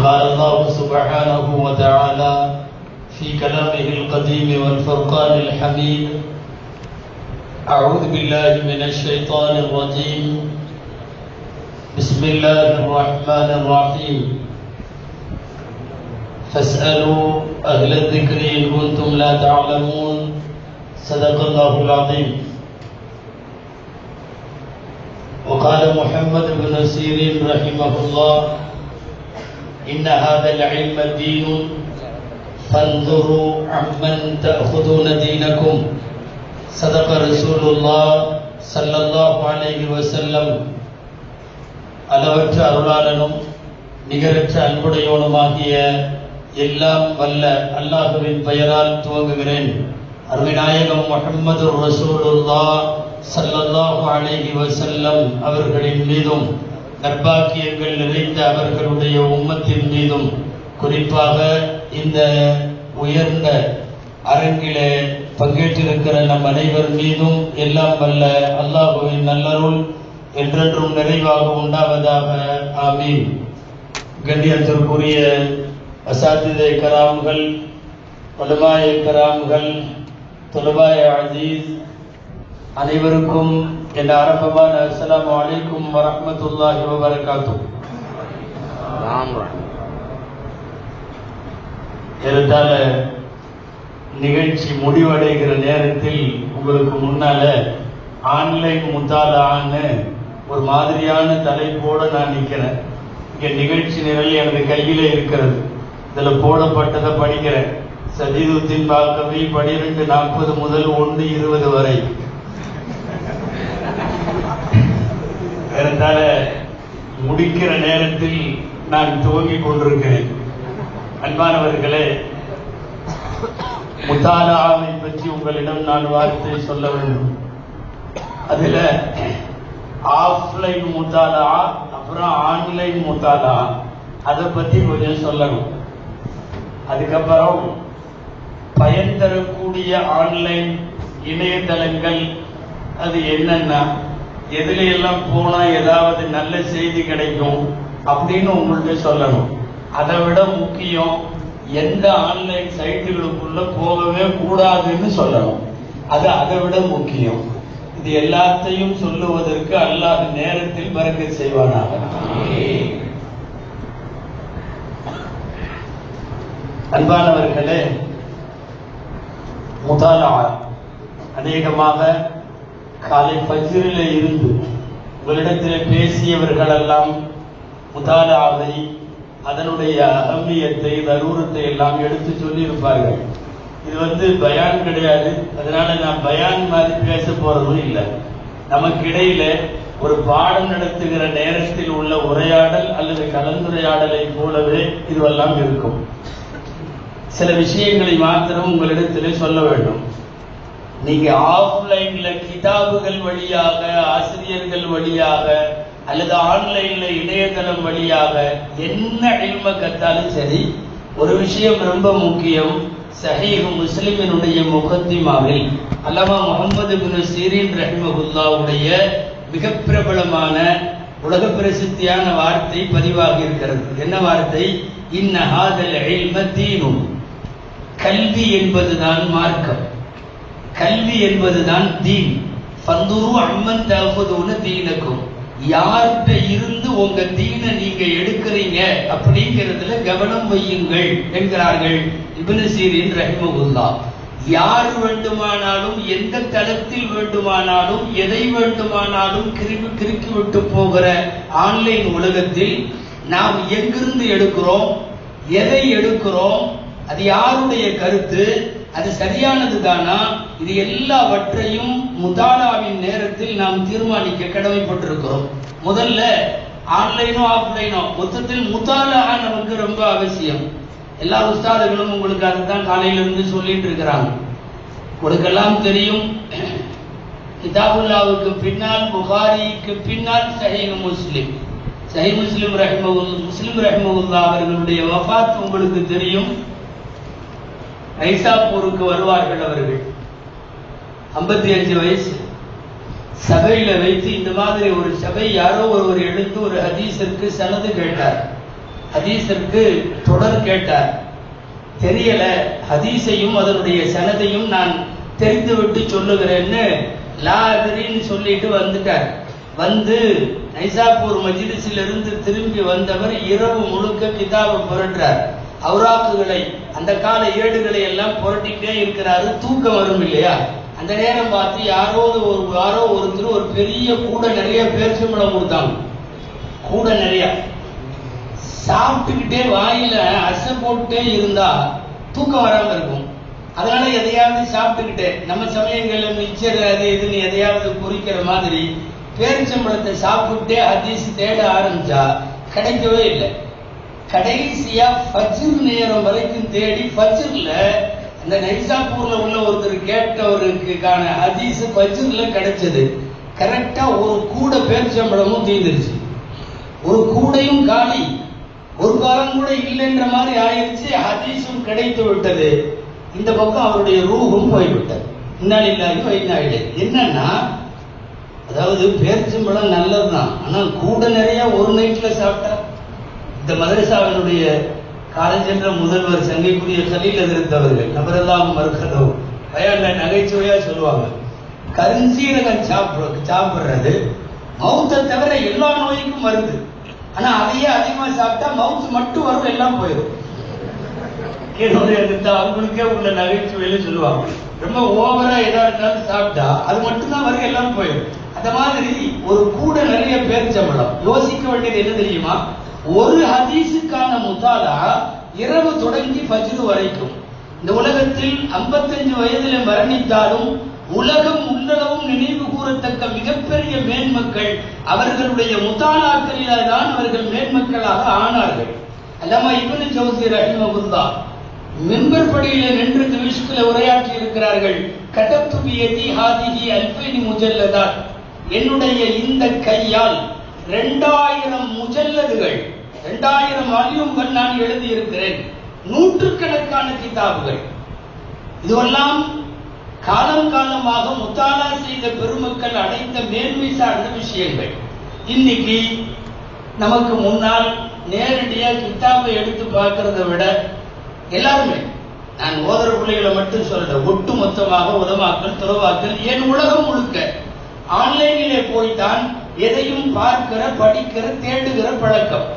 قال الله سبحانه وتعالى في كلامه القديم والفرقان الحميد أعوذ بالله من الشيطان الرجيم بسم الله الرحمن الرحيم فاسألوا أهل الذكر إن كنتم لا تعلمون صدق الله العظيم وقال محمد بن سيرين رحمه الله إن هذا العلم دين فانظروا عمن تأخذون دينكم صدق رسول الله صلى الله عليه وسلم அளவற்ற அருளாளனும் நிகரற்ற அன்புடையவனுமாகிய எல்லாம் வல்ல அல்லாஹுவின் பெயரால் துவங்குகிறேன் அருமைநாயகம் முகமது ரசூலுல்லா சல்லல்லாஹு அலைஹி வசல்லம் அவர்களின் மீதும் நற்பாக்கியங்கள் நிறைந்த அவர்களுடைய உம்மத்தின் மீதும் குறிப்பாக இந்த உயர்ந்த அரங்கிலே பங்கேற்றிருக்கிற நம் அனைவர் மீதும் எல்லாம் வல்ல அல்லாஹுவின் நல்லருள் என்றென்றும் நிறைவாக உண்டாவதாக ஆமீன் கண்ணியத்திற்குரிய அசாத்திதை கராம்கள் உலமாய கராம்கள் தொலபாய அஜீஸ் அனைவருக்கும் என் ஆரம்பமான அஸ்ஸலாமு அலைக்கும் வரஹ்மத்துல்லாஹி வபரகாத்துஹ் ராம் ராம் ஏறத்தாழ நிகழ்ச்சி முடிவடைகிற நேரத்தில் உங்களுக்கு முன்னால ஆன்லைன் முத்தாலான்னு ஒரு மாதிரியான தலைப்போட நான் நிக்கிறேன் இங்க நிகழ்ச்சி நிரல் எனது கையில இருக்கிறது இதுல போடப்பட்டதை படிக்கிறேன் சதீதுத்தின் பாக்கவி பனிரெண்டு நாற்பது முதல் ஒன்று இருபது வரை ஏறத்தாழ முடிக்கிற நேரத்தில் நான் துவங்கிக் கொண்டிருக்கிறேன் அன்பானவர்களே முத்தாலாவை பற்றி உங்களிடம் நான் வார்த்தை சொல்ல வேண்டும் அதுல ஆஃப்லைன் முத்தாலா அப்புறம் ஆன்லைன் முத்தாலா அதை பத்தி கொஞ்சம் சொல்லணும் அதுக்கப்புறம் பயன் தரக்கூடிய ஆன்லைன் இணையதளங்கள் அது என்னன்னா எதுல எல்லாம் போனா ஏதாவது நல்ல செய்தி கிடைக்கும் அப்படின்னு உங்கள்ட்ட சொல்லணும் அதை விட முக்கியம் எந்த ஆன்லைன் சைட்டுகளுக்குள்ள போகவே கூடாதுன்னு சொல்லணும் அது அதை விட முக்கியம் இது எல்லாத்தையும் சொல்லுவதற்கு அல்லாஹ் நேரத்தில் பறக்க செய்வானாக அன்பானவர்களே முதாலா அநேகமாக காலை பஜ்ரில இருந்து உங்களிடத்தில் பேசியவர்கள் எல்லாம் முதாலாவை அதனுடைய அகமியத்தை தரூரத்தை எல்லாம் எடுத்து சொல்லியிருப்பார்கள் இது வந்து பயான் கிடையாது அதனால நான் பயான் மாதிரி பேச போறதும் இல்லை நமக்கு இடையில ஒரு பாடம் நடத்துகிற நேரத்தில் உள்ள உரையாடல் அல்லது கலந்துரையாடலை போலவே இதுவெல்லாம் இருக்கும் சில விஷயங்களை மாத்திரம் உங்களிடத்திலே சொல்ல வேண்டும் நீங்க ஆஃப்லைன்ல கிதாபுகள் வழியாக ஆசிரியர்கள் வழியாக அல்லது ஆன்லைன்ல இணையதளம் வழியாக என்ன இல்ம கத்தாலும் சரி ஒரு விஷயம் ரொம்ப முக்கியம் சஹீஹ் முஸ்லிமினுடைய முகத்திமாவில் அல்லமா முகமது பின் சீரின் ரஹிமகுல்லாவுடைய மிக பிரபலமான உலக பிரசித்தியான வார்த்தை பதிவாகி இருக்கிறது என்ன வார்த்தை இன்னஹாதல் இல்ம தீனும் கல்வி என்பதுதான் மார்க்கம் கல்வி என்பதுதான் தீன் ஃபந்துரு அம்மன் தகுதுன்னு தீனக்கும் யார்கிட்ட இருந்து உங்க தீனை நீங்க எடுக்கிறீங்க அப்படிங்கிறதுல கவனம் வையுங்கள் என்கிறார்கள் இப்னு சீரின் ரஹிமகுல்லா யார் வேண்டுமானாலும் எந்த தளத்தில் வேண்டுமானாலும் எதை வேண்டுமானாலும் கிருமி கிறுக்கி விட்டு போகிற ஆன்லைன் உலகத்தில் நாம் எங்கிருந்து எடுக்கிறோம் எதை எடுக்கிறோம் அது யாருடைய கருத்து அது சரியானது தானா இது எல்லாவற்றையும் முதாலாவின் நேரத்தில் நாம் தீர்மானிக்க கடமைப்பட்டிருக்கிறோம் முதல்ல ஆன்லைனோ ஆஃப்லைனோ மொத்தத்தில் முதாலா நமக்கு ரொம்ப அவசியம் எல்லா உஸ்தாதுகளும் உங்களுக்கு அதுதான் காலையில இருந்து சொல்லிட்டு இருக்கிறாங்க உங்களுக்கெல்லாம் தெரியும் கிதாபுல்லாவுக்கு பின்னால் புகாரிக்கு பின்னால் சஹீஹ் முஸ்லிம் சஹி முஸ்லிம் ரஹ்மகுல் முஸ்லிம் ரஹ்மகுல்லா அவர்களுடைய வஃபாத் உங்களுக்கு தெரியும் நைசாப்பூருக்கு வருவார்கள் அவர்கள் ஐம்பத்தி அஞ்சு வயசு சபையில வைத்து இந்த மாதிரி ஒரு சபை யாரோ ஒருவர் எழுந்து ஒரு ஹதீஸிற்கு சனது கேட்டார் ஹதீஸிற்கு தொடர் கேட்டார் தெரியல ஹதீஸையும் அதனுடைய சனதையும் நான் தெரிந்துவிட்டு சொல்லுகிறேன்னு லாதிரின்னு சொல்லிட்டு வந்துட்டார் வந்து நைசாப்பூர் மஜ்லிஸில் இருந்து திரும்பி வந்தவர் இரவு முழுக்க கிதாபை புரட்டுறார் அவுராக்குகளை அந்த கால ஏடுகளை எல்லாம் புரட்டிக்கிட்டே இருக்கிறாரு தூக்கம் வரும் இல்லையா அந்த நேரம் பார்த்து யாரோ ஒரு யாரோ ஒருத்தர் ஒரு பெரிய கூட நிறைய பேரிச்சம்பழம் கொடுத்தாங்க கூட நிறைய சாப்பிட்டுக்கிட்டே வாயில அசை போட்டே இருந்தா தூக்கம் வராம இருக்கும் அதனால எதையாவது சாப்பிட்டுக்கிட்டே நம்ம சமயங்கள்ல மிச்சர் அது இதுன்னு எதையாவது குறிக்கிற மாதிரி பேரிச்சம்பழத்தை சாப்பிட்டே ஹதீஸ் தேட ஆரம்பிச்சா கிடைக்கவே இல்லை கடைசியா ஃபஜ்ர் நேரம் வரைக்கும் தேடி ஃபஜ்ர்ல அந்த நைசாப்பூர்ல உள்ள ஒருத்தர் கேட்டவருக்கான ஹதீஸ் ஃபஜ்ர்ல கிடைச்சது கரெக்டா ஒரு கூட பேரிச்சம்பழமும் தீர்ந்துருச்சு ஒரு கூடையும் காலி ஒரு காலம் கூட இல்லைன்ற மாதிரி ஆயிடுச்சு ஹதீஸும் கிடைத்து விட்டது இந்த பக்கம் அவருடைய ரூஹும் போய்விட்டது இன்னாலில்லாஹி வைநாயிலே என்னன்னா அதாவது பேரிச்சம்பழம் நல்லதுதான் ஆனா கூட நிறைய ஒரு நைட்ல சாப்பிட்டா இந்த மதரசாவினுடைய காலேஜென்ற முதல்வர் சங்கைக்குரிய கலில் எதிர்த்தவர்கள் நபரெல்லாம் மறுக்கிறதோ பயான்ல நகைச்சுவையா சொல்லுவாங்க கருஞ்சீரகம் சாப்பிட சாப்பிடுறது மவுத்தை தவிர எல்லா நோய்க்கும் மருந்து ஆனா அதையே அதிகமா சாப்பிட்டா மவுத் மட்டும் வரும் எல்லாம் போயிடும் என்னுடைய அந்த அவங்களுக்கே உள்ள நகைச்சுவையில சொல்லுவாங்க ரொம்ப ஓவரா எதா இருந்தாலும் சாப்பிட்டா அது மட்டும்தான் வரும் எல்லாம் போயிடும் அந்த மாதிரி ஒரு கூட நிறைய பேரிச்சம்பழம் யோசிக்க வேண்டியது என்ன தெரியுமா ஒரு ஹதீஸுக்கான முத்தாலா இரவு தொடங்கி ஃபஜ்ரு வரைக்கும் இந்த உலகத்தில் 55 வயதில் மரணித்தாலும் உலகம் உள்ளளவும் நினைவு கூறத்தக்க மிகப்பெரிய மேன்மக்கள் அவர்களுடைய முத்தாலாக்களில் தான் அவர்கள் மேன்மக்களாக ஆனார்கள் அல்லாமா இப்னு ஜௌசி ரஹிமகுல்லா மெம்பர் படியில நின்று திமிஷ்குல உரையாற்றி இருக்கிறார்கள் கட்டப்து பியதி ஹாதிஹி அல்பைனி முஜல்லதாத் என்னுடைய இந்த கையால் ரெண்டாயிரம் முஜல்லதுகள் ரெண்டாயிரம் வால்யூம்கள் நான் எழுதியிருக்கிறேன் நூற்றுக்கணக்கான கிதாபுகள் இதுவெல்லாம் காலம் காலமாக முத்தாலா செய்த பெருமக்கள் அடைந்த மேன்மை சார்ந்த விஷயங்கள் இன்னைக்கு நமக்கு முன்னால் நேரடியா கித்தாபை எடுத்து பார்க்கறத விட எல்லாருமே நான் ஓதர பிள்ளைகளை மட்டும் சொல்றேன் ஒட்டு மொத்தமாக உதவாக்கள் துறவாக்கள் என் உலகம் முழுக்க ஆன்லைனிலே போய்தான் எதையும் பார்க்கிற படிக்கிற தேடுகிற பழக்கம்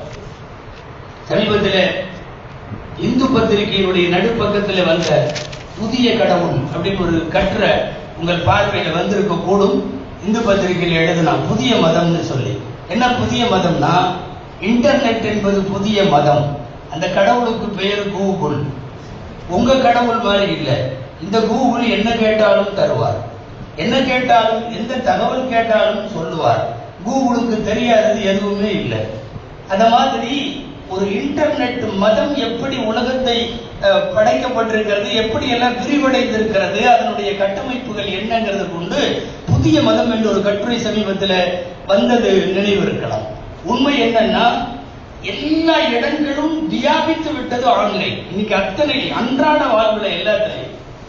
சமீபத்தில் இந்து பத்திரிகையினுடைய நடுப்பக்கத்தில் வந்த புதிய கடவுள் அப்படின்னு ஒரு கற்ற உங்கள் பார்வையில வந்திருக்க கூடும் இந்து பத்திரிகையில் எழுதினா புதிய மதம்னு சொல்லி என்ன புதிய மதம்னா இன்டர்நெட் என்பது புதிய மதம் அந்த கடவுளுக்கு பெயர் கூகுள் உங்க கடவுள் மாதிரி இல்லை இந்த கூகுள் என்ன கேட்டாலும் தருவார் என்ன கேட்டாலும் எந்த தகவல் கேட்டாலும் சொல்லுவார் கூகுளுக்கு தெரியாதது எதுவுமே இல்லை அந்த மாதிரி ஒரு இன்டர்நெட் மதம் எப்படி உலகத்தை அஹ், படைக்கப்பட்டிருக்கிறது எப்படி எல்லாம் விரிவடைந்திருக்கிறது அதனுடைய கட்டமைப்புகள் என்னங்கிறது கொண்டு புதிய மதம் என்ற ஒரு கட்டுரை சமீபத்தில் வந்தது நினைவு இருக்கலாம் உண்மை என்னன்னா எல்லா இடங்களும் வியாபித்து விட்டது ஆன்லைன் இன்னைக்கு அத்தனை அன்றாட வாழ்வுல எல்லாத்துலையும்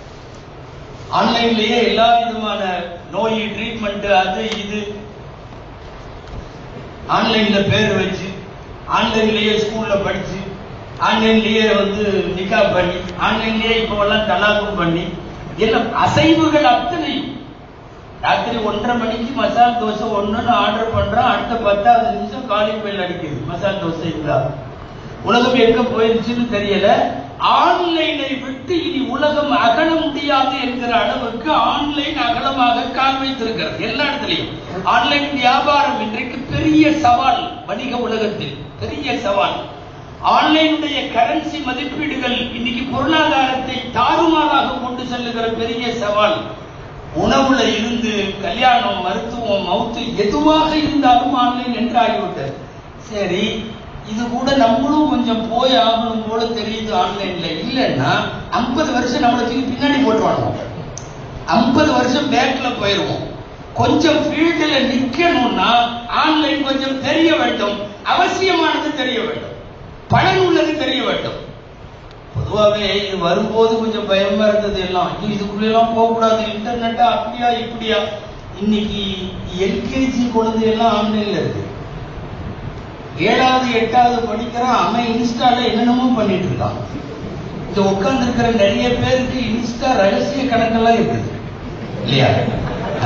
ஆன்லைன்லயே எல்லா விதமான நோய் ட்ரீட்மெண்ட் அது இது ஆன்லைன்ல பேர் வச்சு ஆன்லைன்லயே ஸ்கூல்ல படிச்சு ஆன்லைன்லயே வந்து நிக்கா பண்ணி ஆன்லைன்லயே இப்ப எல்லாம் தலாக்கும் பண்ணி எல்லாம் அசைவுகள் அத்தனையும் ராத்திரி ஒன்றரை மணிக்கு மசால் தோசை ஒண்ணுன்னு ஆர்டர் பண்றான் அடுத்த பத்தாவது நிமிஷம் காலிங் பெல் அடிக்குது மசால் தோசை இல்லா உலகம் எங்க போயிருச்சுன்னு தெரியல ஆன்லைனை விட்டு இனி உலகம் அகல முடியாது என்கிற அளவுக்கு ஆன்லைன் அகலமாக கால் வைத்திருக்கிறது எல்லா இடத்துலையும் ஆன்லைன் வியாபாரம் இன்றைக்கு பெரிய சவால் வணிக உலகத்தில் பெரிய சவால் ஆன்லைனுடைய கரன்சி மதிப்பீடுகள் இன்னைக்கு பொருளாதாரத்தை தாறுமாறாக கொண்டு செல்லுகிற பெரிய சவால் உணவுல இருந்து கல்யாணம் மருத்துவம் மவுத்து எதுவாக இருந்தாலும் ஆன்லைன் என்று ஆகிவிட்டது சரி இது கூட நம்மளும் கொஞ்சம் போய் ஆகணும் போல தெரியுது ஆன்லைன்ல இல்லைன்னா ஐம்பது வருஷம் நம்மளை தூக்கி பின்னாடி போட்டுருவாங்க ஐம்பது வருஷம் பேக்ல போயிருவோம் கொஞ்சம் ஃபீல்டுல நிக்கணும்னா ஆன்லைன் கொஞ்சம் தெரிய வேண்டும் அவசியமானது தெரிய வேண்டும் பலன் உள்ளது தெரிய வேண்டும் பொதுவாகவே இது வரும்போது கொஞ்சம் பயமா இருந்தது எல்லாம் ஐயோ, இதுக்குள்ள எல்லாம் போக கூடாது இன்டர்நெட்டா அப்படியா இப்படியா இன்னைக்கு எல்கேஜி குழந்தை எல்லாம் ஆன்லைன்ல இருக்கு ஏழாவது எட்டாவது படிக்கிறான் அவன் இன்ஸ்டால என்னென்னமோ பண்ணிட்டு இருக்கான் இங்க உட்கார்ந்து இருக்கிற நிறைய பேருக்கு இன்ஸ்டா ரகசிய கணக்கெல்லாம் இருக்குது இல்லையா ஆ.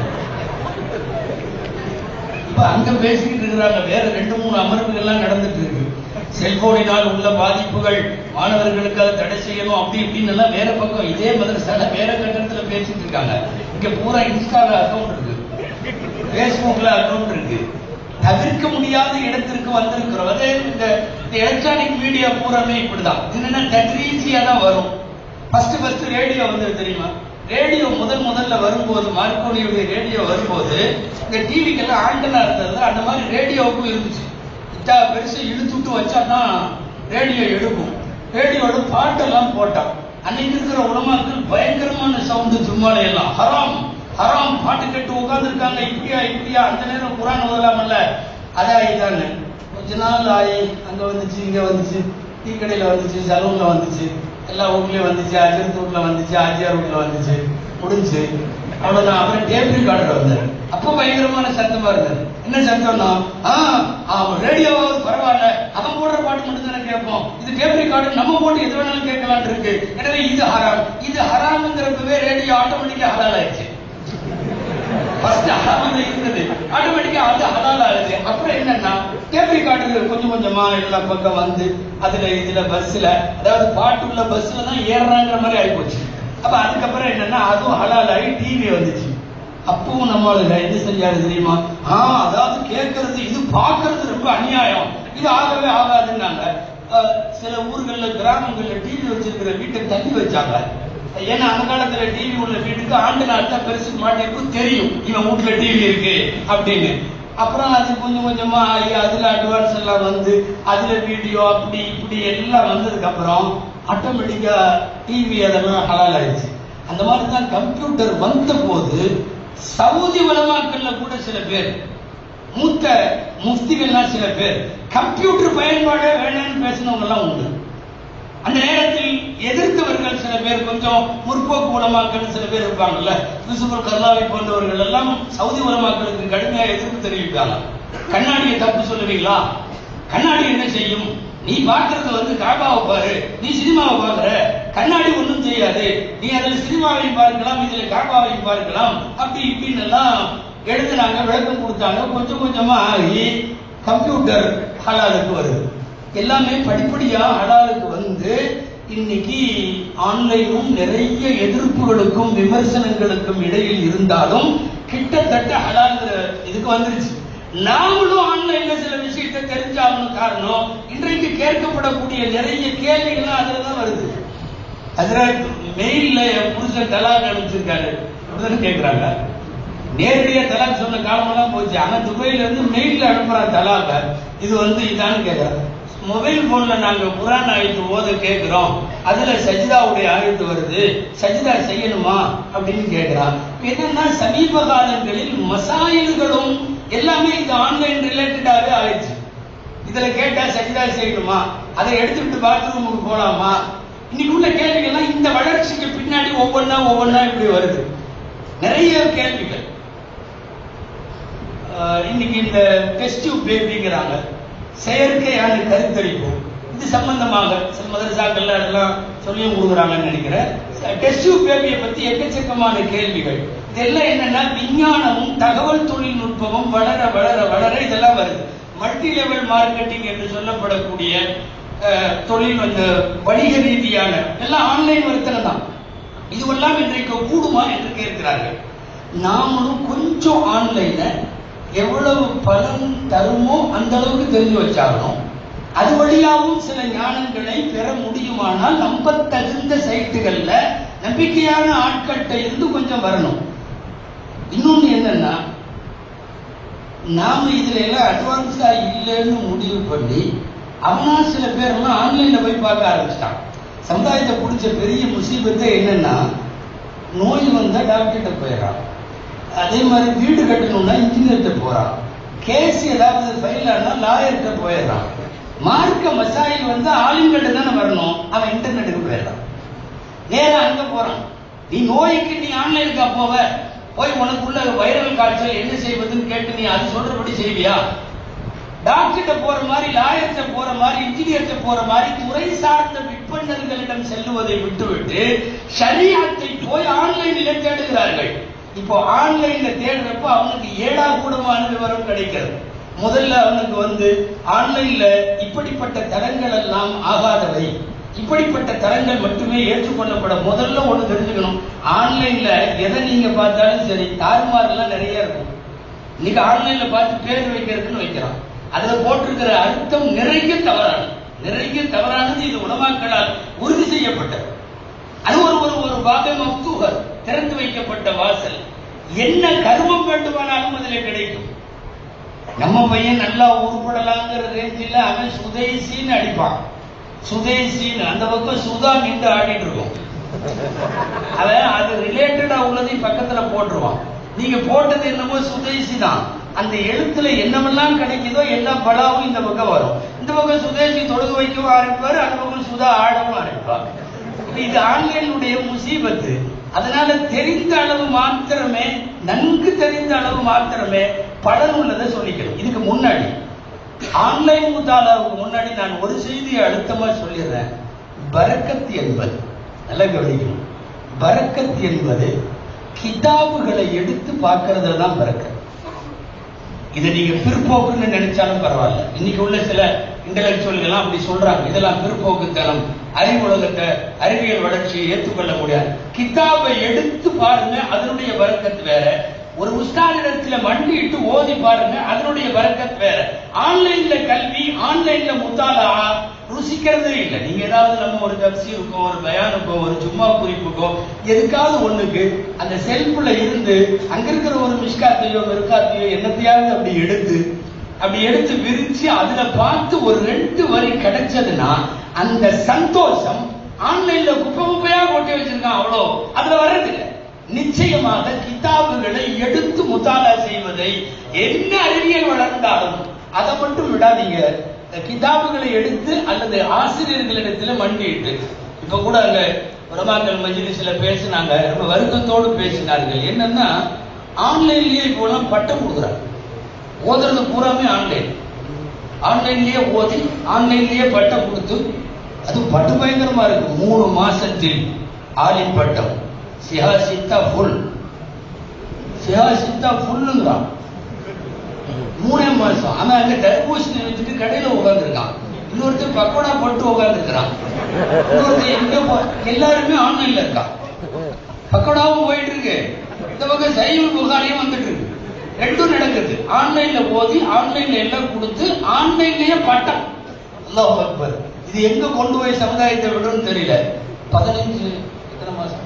இப்ப அங்க பேசிக்கிட்டு இருக்கிறாங்க வேற ரெண்டு மூணு அமர்வுகள் எல்லாம் நடந்துட்டு இருக்கு செல்போனினால் உள்ள பாதிப்புகள் மாணவர்களுக்கு அதை தடை செய்யணும் அப்படி இப்படின்னு எல்லாம் வேற பக்கம் இதே மதரசால வேற கட்டத்துல பேசிட்டு இருக்காங்க இங்க பூரா இன்ஸ்டால அக்கௌண்ட் இருக்கு பேஸ்புக்ல அக்கௌண்ட் இருக்கு தவிர்க்க முடியாத இடத்திற்கு வந்திருக்கிறோம் அதே இந்த எலக்ட்ரானிக் மீடியா பூராமே இப்படிதான் இது என்னன்னா தத்ரீசியா தான் வரும் ஃபர்ஸ்ட் ஃபர்ஸ்ட் ரேடியோ வந்தது தெரியுமா ரேடியோ முதல் முதல்ல வரும்போது மார்க்கோனியுடைய ரேடியோ வரும்போது இந்த டிவிக்கெல்லாம் ஆண்டனா இருந்தது அந்த மாதிரி ரேடியோவுக்கும் இருந்துச்சு இத்தா பெருசு இழுத்துட்டு வச்சா தான் ரேடியோ எடுக்கும் ரேடியோட பாட்டெல்லாம் போட்டான் அன்னைக்கு இருக்கிற உலமாக்கள் பயங்கரமான சவுண்டு சும்மாலே எல்லாம் ஹராம் ஹராம் பாட்டு கேட்டு உட்கார்ந்துருக்காங்க இப்படியா இப்படியா அந்த நேரம் குரான் ஓதலாமல்ல அதான் இதான்னு கொஞ்ச நாள் ஆகி அங்க வந்துச்சு இங்க வந்துச்சு டீ கடையில வந்துச்சு சலூன்ல வந்துச்சு எல்லா வீட்லயும் வந்துச்சு அஜித் வீட்ல வந்துச்சு ஆஜியார் வீட்ல வந்துச்சு முடிஞ்சு அவ்வளவுதான் அப்புறம் டேப் ரெக்கார்டர் வந்தாரு அப்போ பயங்கரமான சத்தமா இருந்தது என்ன சத்தம்னா ஆ அவன் ரேடியோவாவது பரவாயில்ல அவன் போடுற பாட்டு மட்டும் தானே கேட்போம் இது டேப் ரெக்கார்டு நம்ம போட்டு எது வேணாலும் கேட்கலாம்னு இருக்கு எனவே இது ஹராம் இது ஹராம்ங்கிறப்பவே ரேடியோ ஆட்டோமேட்டிக்கா ஹலால் ஆயிடுச்சு ஃபர்ஸ்ட் ஹராம்ல இருந்தது ஆட்டோமேட்டிக்கா அது ஹலால் ஆகுது அப்புறம் என்னன்னா டேப் ரெக்கார்டு கொஞ்சம் கொஞ்சமா எல்லா பக்கம் வந்து அதுல இதுல பஸ்ல அதாவது பாட்டுள்ள பஸ்ல தான் ஏறுறாங்கிற மாதிரி ஆயிப்போச்சு அப்ப அதுக்கப்புறம் என்னன்னா அதுவும் ஹலால் ஆகி டிவி வந்துச்சு அப்பவும் நம்மளுக்கு என்ன செஞ்சாரு தெரியுமா ஆ அதாவது கேட்கறது இது பார்க்கறது ரொம்ப அநியாயம் இது ஆகவே ஆகாதுன்னாங்க அஹ், சில ஊர்கள்ல கிராமங்கள்ல டிவி வச்சிருக்கிற வீட்டை தள்ளி வச்சாங்க ஏன்னா அந்த காலத்துல டிவி உள்ள வீட்டுக்கு ஆண்டு நாள் தான் பெருசு மாட்டிருக்கும் தெரியும் இவன் வீட்டுல டிவி இருக்கு அப்படின்னு அப்புறம் அது கொஞ்சம் கொஞ்சமா ஆகி அதுல அட்வான்ஸ் எல்லாம் வந்து அதுல வீடியோ அப்படி இப்படி எல்லாம் வந்ததுக்கு அப்புறம் ஆட்டோமேட்டிக்கா டிவி அதெல்லாம் ஹலால் ஆயிடுச்சு அந்த மாதிரி தான் கம்ப்யூட்டர் வந்த போது சவுதி உலமாக்கள்ல கூட சில பேர் மூத்த முஃப்திகள்லாம் சில பேர் கம்ப்யூட்டர் பயன்பாடே வேண்டாம்னு பேசினவங்க எல்லாம் உண்டு அந்த நேரத்தில் எதிர்த்தவர்கள் சில பேர் கொஞ்சம் முற்போக்கு உலமாக்கள் சில பேர் இருப்பாங்கல்ல யூசுஃபுல் கர்லாவை போன்றவர்கள் எல்லாம் சவுதி உலமாக்களுக்கு கடுமையா எதிர்ப்பு தெரிவிப்பாங்க கண்ணாடியை தப்பு சொல்லுவீங்களா கண்ணாடி என்ன செய்யும் நீ பார்க்கறது வந்து காபாவை பாரு நீ சினிமாவை பார்க்கற கண்ணாடி ஒண்ணும் செய்யாது நீ அதில் சினிமாவையும் பார்க்கலாம் இதுல காபாவையும் பார்க்கலாம் அப்படி இப்படின்னு எல்லாம் எழுதுனாங்க விளக்கம் கொடுத்தாங்க கொஞ்சம் கொஞ்சமா ஆகி கம்ப்யூட்டர் ஹலாலுக்கு வருது எல்லாமே படிப்படியா ஹலாலுக்கு வந்து இன்னைக்கு ஆன்லைனும் நிறைய எதிர்ப்புகளுக்கும் விமர்சனங்களுக்கும் இடையில் இருந்தாலும் கிட்டத்தட்ட ஹலால்ங்கிற இதுக்கு வந்துருச்சு நாமளும் ஆன்லைன்ல சில விஷயத்தை தெரிஞ்சாகணும் காரணம் இன்றைக்கு கேட்கப்படக்கூடிய நிறைய கேள்விகள்லாம் அதுல தான் வருது அதுல மெயில்ல என் புருஷன் தலாக் அனுப்பிச்சிருக்காரு அப்படிதானே கேக்குறாங்க நேரடியா தலாக் சொன்ன காலமெல்லாம் போச்சு ஆனா துபாயில இருந்து மெயில்ல அனுப்புறான் தலாக இது வந்து இதான்னு கேக்குறாங்க மொபைல் போன்ல நாங்க குரான் ஆயத்து ஓத கேக்குறோம் அதுல சஜிதாவுடைய ஆயத்து வருது சஜிதா செய்யணுமா அப்படின்னு கேக்குறான் என்னன்னா சமீப காலங்களில் மசாயில்களும் எல்லாமே இது ஆன்லைன் ரிலேட்டடாவே ஆயிடுச்சு இதுல கேட்டா சஜிதா செய்யணுமா அதை எடுத்துட்டு பாத்ரூமுக்கு போலாமா இன்னைக்கு உள்ள கேள்விகள்லாம் இந்த வளர்ச்சிக்கு பின்னாடி ஒவ்வொன்றா ஒவ்வொன்றா இப்படி வருது நிறைய கேள்விகள் ஆஹ் இன்னைக்கு இந்த டெஸ்ட் பேபிங்கிறாங்க செயற்கையான கருத்தரிப்பு இது சம்பந்தமாக சில மதரசாக்கள்ல அதெல்லாம் சொல்லியும் கொடுக்குறாங்கன்னு நினைக்கிறேன் டெஸ்ட் பேபியை பத்தி எக்கச்சக்கமான கேள்விகள் இதெல்லாம் என்னன்னா விஞ்ஞானமும் தகவல் தொழில்நுட்பமும் வளர வளர வளர இதெல்லாம் வருது மல்டி லெவல் மார்க்கெட்டிங் என்று சொல்லப்படக்கூடிய அஹ், தொழில் அந்த வணிக ரீதியான எல்லாம் ஆன்லைன் வர்த்தனை தான் இதுவெல்லாம் இன்றைக்கு கூடுமா என்று கேட்கிறார்கள் நாமளும் கொஞ்சம் ஆன்லைன்ல எவ்வளவு பலன் தருமோ அந்த அளவுக்கு தெரிஞ்சு வச்சாகணும் அது வழியாகவும் சில ஞானங்களை பெற முடியுமானால் நம்ப தகுந்த சைட்டுகள்ல நம்பிக்கையான ஆட்கள்கிட்ட இருந்து கொஞ்சம் வரணும் இன்னொன்னு என்னன்னா நாம இதுல எல்லாம் அட்வான்ஸா இல்லைன்னு முடிவு பண்ணி அவனா சில பேரெல்லாம் ஆன்லைன்ல போய் பார்க்க ஆரம்பிச்சிட்டான் சமுதாயத்தை பிடிச்ச பெரிய முசீபத்தே என்னன்னா நோய் வந்தா டாக்டர்கிட்ட போயிடறான் அதே மாதிரி வீடு கட்டணும்னா இன்ஜினியர்கிட்ட போறான் கேஸ் ஏதாவது ஃபைல் ஆனா லாயர்கிட்ட போயிடுறான் மார்க்க மசாயில் வந்து ஆளுங்கிட்ட தானே வரணும் அவன் இன்டர்நெட்டுக்கு போயிடுறான் நேரா அங்க போறான் நீ நோய்க்கு நீ ஆன்லைனுக்கா போவ போய் உனக்குள்ள வைரல் காய்ச்சல் என்ன செய்வதுன்னு கேட்டு நீ அது சொல்றபடி செய்வியா டாக்டர்கிட்ட போற மாதிரி லாயர்கிட்ட போற மாதிரி இன்ஜினியர்கிட்ட போற மாதிரி துறை சார்ந்த விற்பனர்களிடம் செல்லுவதை விட்டுவிட்டு ஷரியத்தை போய் ஆன்லைனிலே தேடுகிறார்கள் இப்போ ஆன்லைன்ல தேடுறப்ப அவனுக்கு ஏழா கூடமான விவரம் கிடைக்கிறது முதல்ல அவனுக்கு வந்து ஆன்லைன்ல இப்படிப்பட்ட தரங்கள் எல்லாம் ஆகாதவை இப்படிப்பட்ட தரங்கள் மட்டுமே ஏற்றுக்கொள்ளப்பட முதல்ல ஒண்ணு தெரிஞ்சுக்கணும் ஆன்லைன்ல எதை நீங்க பார்த்தாலும் சரி தாறுமாறுலாம் நிறைய இருக்கும் இன்னைக்கு ஆன்லைன்ல பார்த்து பேர் வைக்கிறதுன்னு வைக்கிறான் அதுல போட்டிருக்கிற அர்த்தம் நிறைய தவறானது நிறைய தவறானது இது உலமாக்களால் உறுதி செய்யப்பட்டது அது ஒரு ஒரு ஒரு பாகம் மஃப்தூகர் திறந்து வைக்கப்பட்ட வாசல் என்ன கருமம் வேண்டுமானாலும் அதில் கிடைக்கும் நம்ம பையன் நல்லா உருப்படலாங்கிற ரேஞ்சில் அவன் சுதேசின்னு அடிப்பான் சுதேசின்னு அந்த பக்கம் சுதா நின்று ஆடிட்டு இருக்கும் அவன் அது ரிலேட்டடா உள்ளதையும் பக்கத்துல போட்டுருவான் நீங்க போட்டது என்னமோ சுதேசி தான் அந்த எழுத்துல என்னமெல்லாம் கிடைக்குதோ எல்லா பலாவும் இந்த பக்கம் வரும் இந்த பக்கம் சுதேசி தொழுகு வைக்கவும் ஆரம்பிப்பாரு அந்த பக்கம் சுதா ஆடவும் ஆரம்பிப்பாங்க இப்ப இது ஆன்லைனுடைய முசீபத்து அதனால தெரிந்த அளவு மாத்திரமே நன்கு தெரிந்த அளவு மாத்திரமே பலன் உள்ளதை சொல்லிக்கணும் இதுக்கு முன்னாடி ஆன்லைன் முத்தாலாவுக்கு முன்னாடி நான் ஒரு செய்தியை அழுத்தமா சொல்லிடுறேன் பரக்கத் என்பது நல்லா கவனிக்கணும் பரக்கத் என்பது கிதாபுகளை எடுத்து பார்க்கறதுல தான் பரக்கத் இதை நீங்க பிற்போக்குன்னு நினைச்சாலும் பரவாயில்ல இன்னைக்கு உள்ள சில இன்டலெக்சுவல்கள் அப்படி சொல்றாங்க இதெல்லாம் பிற்போக்குத்தனம் அறிவுலகத்தை அறிவியல் வளர்ச்சியை ஏற்றுக்கொள்ள முடியாது கிதாபை எடுத்து பாருங்க அதனுடைய வரக்கத்து வேற ஒரு உஸ்தாதிடத்துல மண்டிட்டு ஓதி பாருங்க அதனுடைய வரக்கத் வேற ஆன்லைன்ல கல்வி ஆன்லைன்ல முத்தாலா ருசிக்கிறதே இல்லை நீங்க ஏதாவது நம்ம ஒரு தப்சீருக்கோ ஒரு பயானுக்கோ ஒரு சும்மா குறிப்புக்கோ எதுக்காவது ஒண்ணுக்கு அந்த செல்ஃப்ல இருந்து அங்க இருக்கிற ஒரு மிஷ்காத்தையோ மெருக்காத்தையோ என்னத்தையாவது அப்படி எடுத்து அப்படி எடுத்து விரிச்சு அதுல பார்த்து ஒரு ரெண்டு வரி கிடைச்சதுன்னா அந்த சந்தோஷம் ஆன்லைன்ல குப்பை குப்பையா போட்டு வச்சிருக்கான் அவ்வளோ அதுல வர்றதில்லை நிச்சயமாக கிதாபுகளை எடுத்து முத்தாலா செய்வதை என்ன அறிவியல் வளர்ந்தாலும் அதை மட்டும் விடாதீங்க இந்த கிதாபுகளை எடுத்து அல்லது ஆசிரியர்களிடத்துல மண்டிட்டு இப்ப கூட அங்க உரமாக்கல் மஜ்லிஸ்ல பேசினாங்க ரொம்ப வருத்தத்தோடு பேசினார்கள் என்னன்னா ஆன்லைன்லயே இப்போ எல்லாம் பட்டம் கொடுக்குறாங்க ஓதுறது பூராமே ஆன்லைன் ஆன்லைன்லயே ஓதி ஆன்லைன்லயே பட்டம் கொடுத்து அது பட்டு பயங்கரமா இருக்கு மூணு மாசத்தில் ஆலிம் பட்டம் சிஹாசித்தா ஃபுல் சிஹாசித்தா ஃபுல்லுங்கிறான் மூணே மாசம் அவன் அங்க தர்பூசணி வச்சுட்டு கடையில உட்காந்துருக்கான் இன்னொருத்தர் பக்கோடா போட்டு உட்காந்துருக்கிறான் இன்னொருத்தர் எங்க போ எல்லாருமே ஆன்லைன்ல இருக்கான் பக்கோடாவும் போயிட்டு இருக்கு இந்த பக்கம் சைவ புகாரியும் வந்துட்டு இருக்கு ரெண்டும் நடக்குது ஆன்லைன்ல ஓதி ஆன்லைன்ல எல்லாம் கொடுத்து ஆன்லைன்லயே பட்டம் அல்லாஹ் அக்பர் இது எங்க கொண்டு போய் சமுதாயத்தை விடுன்னு தெரியல பதினஞ்சு எத்தனை மாசம்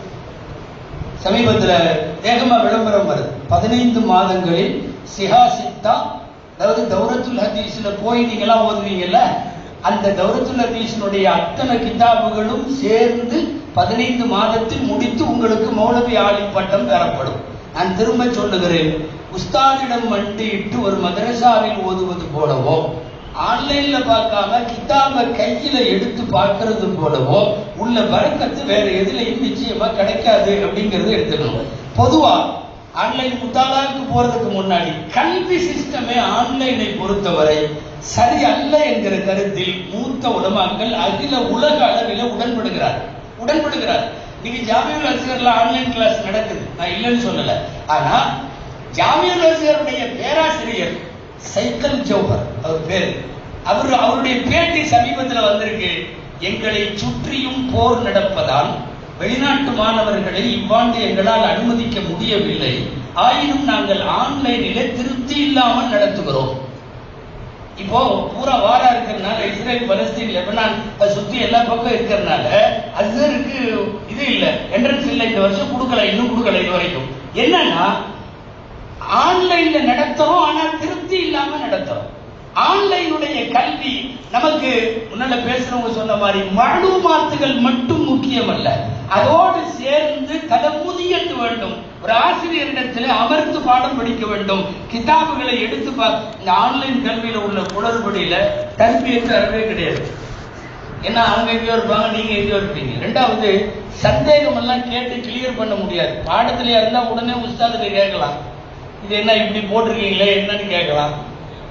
சமீபத்துல வேகமா விளம்பரம் வருது பதினைந்து மாதங்களில் சிஹாசித்தா அதாவது தௌரத்துல் ஹதீஸ்ல போய் நீங்க எல்லாம் ஓதுவீங்கல்ல அந்த தௌரத்துல் ஹதீஸினுடைய அத்தனை கிதாபுகளும் சேர்ந்து பதினைந்து மாதத்தில் முடித்து உங்களுக்கு மௌலவி ஆலிம் பட்டம் பெறப்படும் நான் திரும்ப சொல்லுகிறேன் உஸ்தாதிடம் மண்டியிட்டு ஒரு மதரசாவில் ஓதுவது போலவோ ஆன்லைன்ல பார்க்காம கிதாப கையில எடுத்து பார்க்கறது போலவோ உள்ள வரக்கத்து வேற எதுலையும் நிச்சயமா கிடைக்காது அப்படிங்கறத எடுத்துக்கணும் பொதுவா ஆன்லைன் முத்தாலாவுக்கு போறதுக்கு முன்னாடி கல்வி சிஸ்டமே ஆன்லைனை பொறுத்தவரை சரி அல்ல என்கிற கருத்தில் மூத்த உலமாக்கள் அகில உலக அளவில் உடன்படுகிறார் உடன்படுகிறார் நீங்க ஜாமியுல் அஸ்கர்ல ஆன்லைன் கிளாஸ் நடக்குது நான் இல்லைன்னு சொல்லல ஆனா ஜாமியுல் அஸ்கருடைய பேராசிரியர் சைக்கல் ஜோஹர் அவர் பேர் அவர் அவருடைய பேட்டி சமீபத்தில் வந்திருக்கு எங்களை சுற்றியும் போர் நடப்பதால் வெளிநாட்டு மாணவர்களை இவ்வாண்டு எங்களால் அனுமதிக்க முடியவில்லை ஆயினும் நாங்கள் ஆன்லைனிலே திருப்தி இல்லாமல் நடத்துகிறோம் இப்போ பூரா வாரா இருக்கிறதுனால இஸ்ரேல் பலஸ்தீன் லெபனான் அதை சுத்தி எல்லா பக்கம் இருக்கிறதுனால அசருக்கு இது இல்ல என்ட்ரன்ஸ் இல்ல இந்த வருஷம் கொடுக்கல இன்னும் கொடுக்கல இது வரைக்கும் என்னன்னா ஆன்லைன்ல நடத்துறோம் ஆனா திருப்தி இல்லாம நடத்துறோம் ஆன்லைனுடைய கல்வி நமக்கு முன்னால பேசுறவங்க சொன்ன மாதிரி மழுமாத்துகள் மட்டும் முக்கியம் அல்ல அதோடு சேர்ந்து தலமுதியட்டு வேண்டும் ஒரு ஆசிரியரிடத்தில் அமர்ந்து பாடம் படிக்க வேண்டும் கிதாபுகளை எடுத்து பா இந்த ஆன்லைன் கல்வியில உள்ள குளறுபடியில தன்மையற்ற அறவே கிடையாது ஏன்னா அவங்க எங்கேயோ இருப்பாங்க நீங்க எங்கேயோ இருப்பீங்க ரெண்டாவது சந்தேகம் எல்லாம் கேட்டு கிளியர் பண்ண முடியாது பாடத்திலேயே இருந்தா உடனே உஸ்தாதுக்கு கேட்கலாம் இது என்ன இப்படி போட்டிருக்கீங்களே என்னன்னு கேட்கலாம்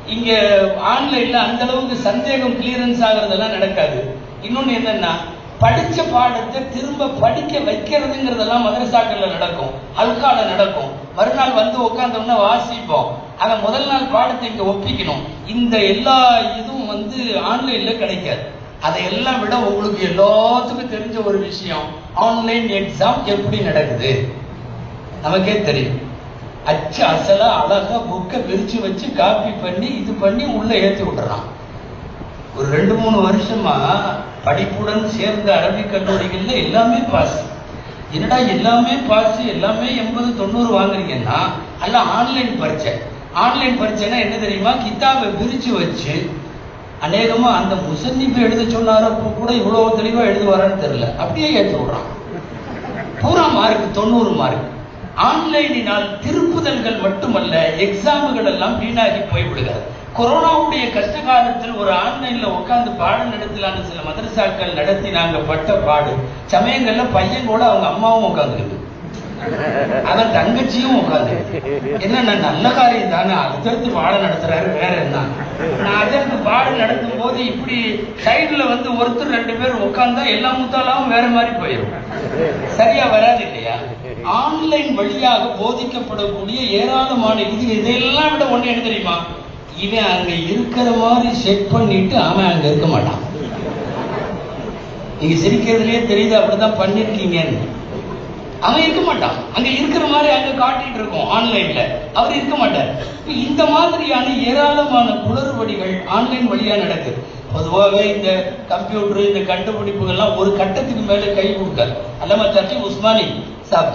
இங்க ஆன்லைன்ல அந்த அளவுக்கு சந்தேகம் கிளியரன்ஸ் ஆகுறதெல்லாம் நடக்காது இன்னொன்னு என்னன்னா படிச்ச பாடத்தை திரும்ப படிக்க வைக்கிறதுங்கிறதெல்லாம் மதரசாக்கள்ல நடக்கும் அல்கால நடக்கும் மறுநாள் வந்து உட்கார்ந்தோம்னா வாசிப்போம் ஆனா முதல் நாள் பாடத்தை இங்க ஒப்பிக்கணும் இந்த எல்லா இதுவும் வந்து ஆன்லைன்ல கிடைக்காது அதையெல்லாம் விட உங்களுக்கு எல்லாத்துக்கும் தெரிஞ்ச ஒரு விஷயம் ஆன்லைன் எக்ஸாம் எப்படி நடக்குது நமக்கே தெரியும் அச்சு அசலா அழகா புக்கை விரிச்சு வச்சு காப்பி பண்ணி இது பண்ணி உள்ள ஏத்தி விட்டுறான் ஒரு ரெண்டு மூணு வருஷமா படிப்புடன் சேர்ந்த அரபிக் கல்லூரிகள்ல எல்லாமே பாஸ் என்னடா எல்லாமே பாஸ் எல்லாமே எண்பது தொண்ணூறு வாங்குறீங்கன்னா அல்ல ஆன்லைன் பரீட்சை ஆன்லைன் பரீட்சைனா என்ன தெரியுமா கிதாபை விரிச்சு வச்சு அநேகமா அந்த முசன்னிப்பு எழுத சொன்னாரப்போ கூட இவ்வளவு தெளிவா எழுதுவாரான்னு தெரியல அப்படியே ஏற்றி விடுறான் பூரா மார்க் தொண்ணூறு மார்க் ஆன்லைனினால் திருப்புதல்கள் மட்டுமல்ல எக்ஸாமுகள் எல்லாம் வீணாகி போய்விடுகிறது கொரோனாவுடைய கஷ்ட காலத்தில் ஒரு ஆன்லைன்ல உட்கார்ந்து பாடம் நடத்தலான்னு சில மதரசாக்கள் நடத்தி நாங்க பட்ட பாடு சமயங்கள்ல பையன் கூட அவங்க அம்மாவும் உட்காந்துருக்கு அவன் தங்கச்சியும் உட்காந்து என்ன நல்ல காரியம் தானே அடுத்தடுத்து பாடம் நடத்துறாரு வேற என்ன நான் அதற்கு பாடம் நடத்தும் போது இப்படி சைடுல வந்து ஒருத்தர் ரெண்டு பேர் உட்கார்ந்தா எல்லா முத்தாலாவும் வேற மாதிரி போயிடும் சரியா வராது இல்லையா ஆன்லைன் வழியாக போதிக்கப்படக்கூடிய ஏராளமான இது இதெல்லாம் விட ஒண்ணு என்ன தெரியுமா இவன் அங்க இருக்கிற மாதிரி செட் பண்ணிட்டு அவன் அங்க இருக்க மாட்டான் நீங்க சிரிக்கிறதுலயே தெரியுது அப்படிதான் பண்ணிருக்கீங்கன்னு அவன் இருக்க மாட்டான் அங்க இருக்கிற மாதிரி அங்க காட்டிட்டு இருக்கோம் ஆன்லைன்ல அவர் இருக்க மாட்டார் இப்ப இந்த மாதிரியான ஏராளமான குளறுபடிகள் ஆன்லைன் வழியா நடக்குது பொதுவாகவே இந்த கம்ப்யூட்டர் இந்த கண்டுபிடிப்புகள்லாம் ஒரு கட்டத்துக்கு மேல கை கொடுக்காது அல்லாம தட்டி உஸ்மானி சாப்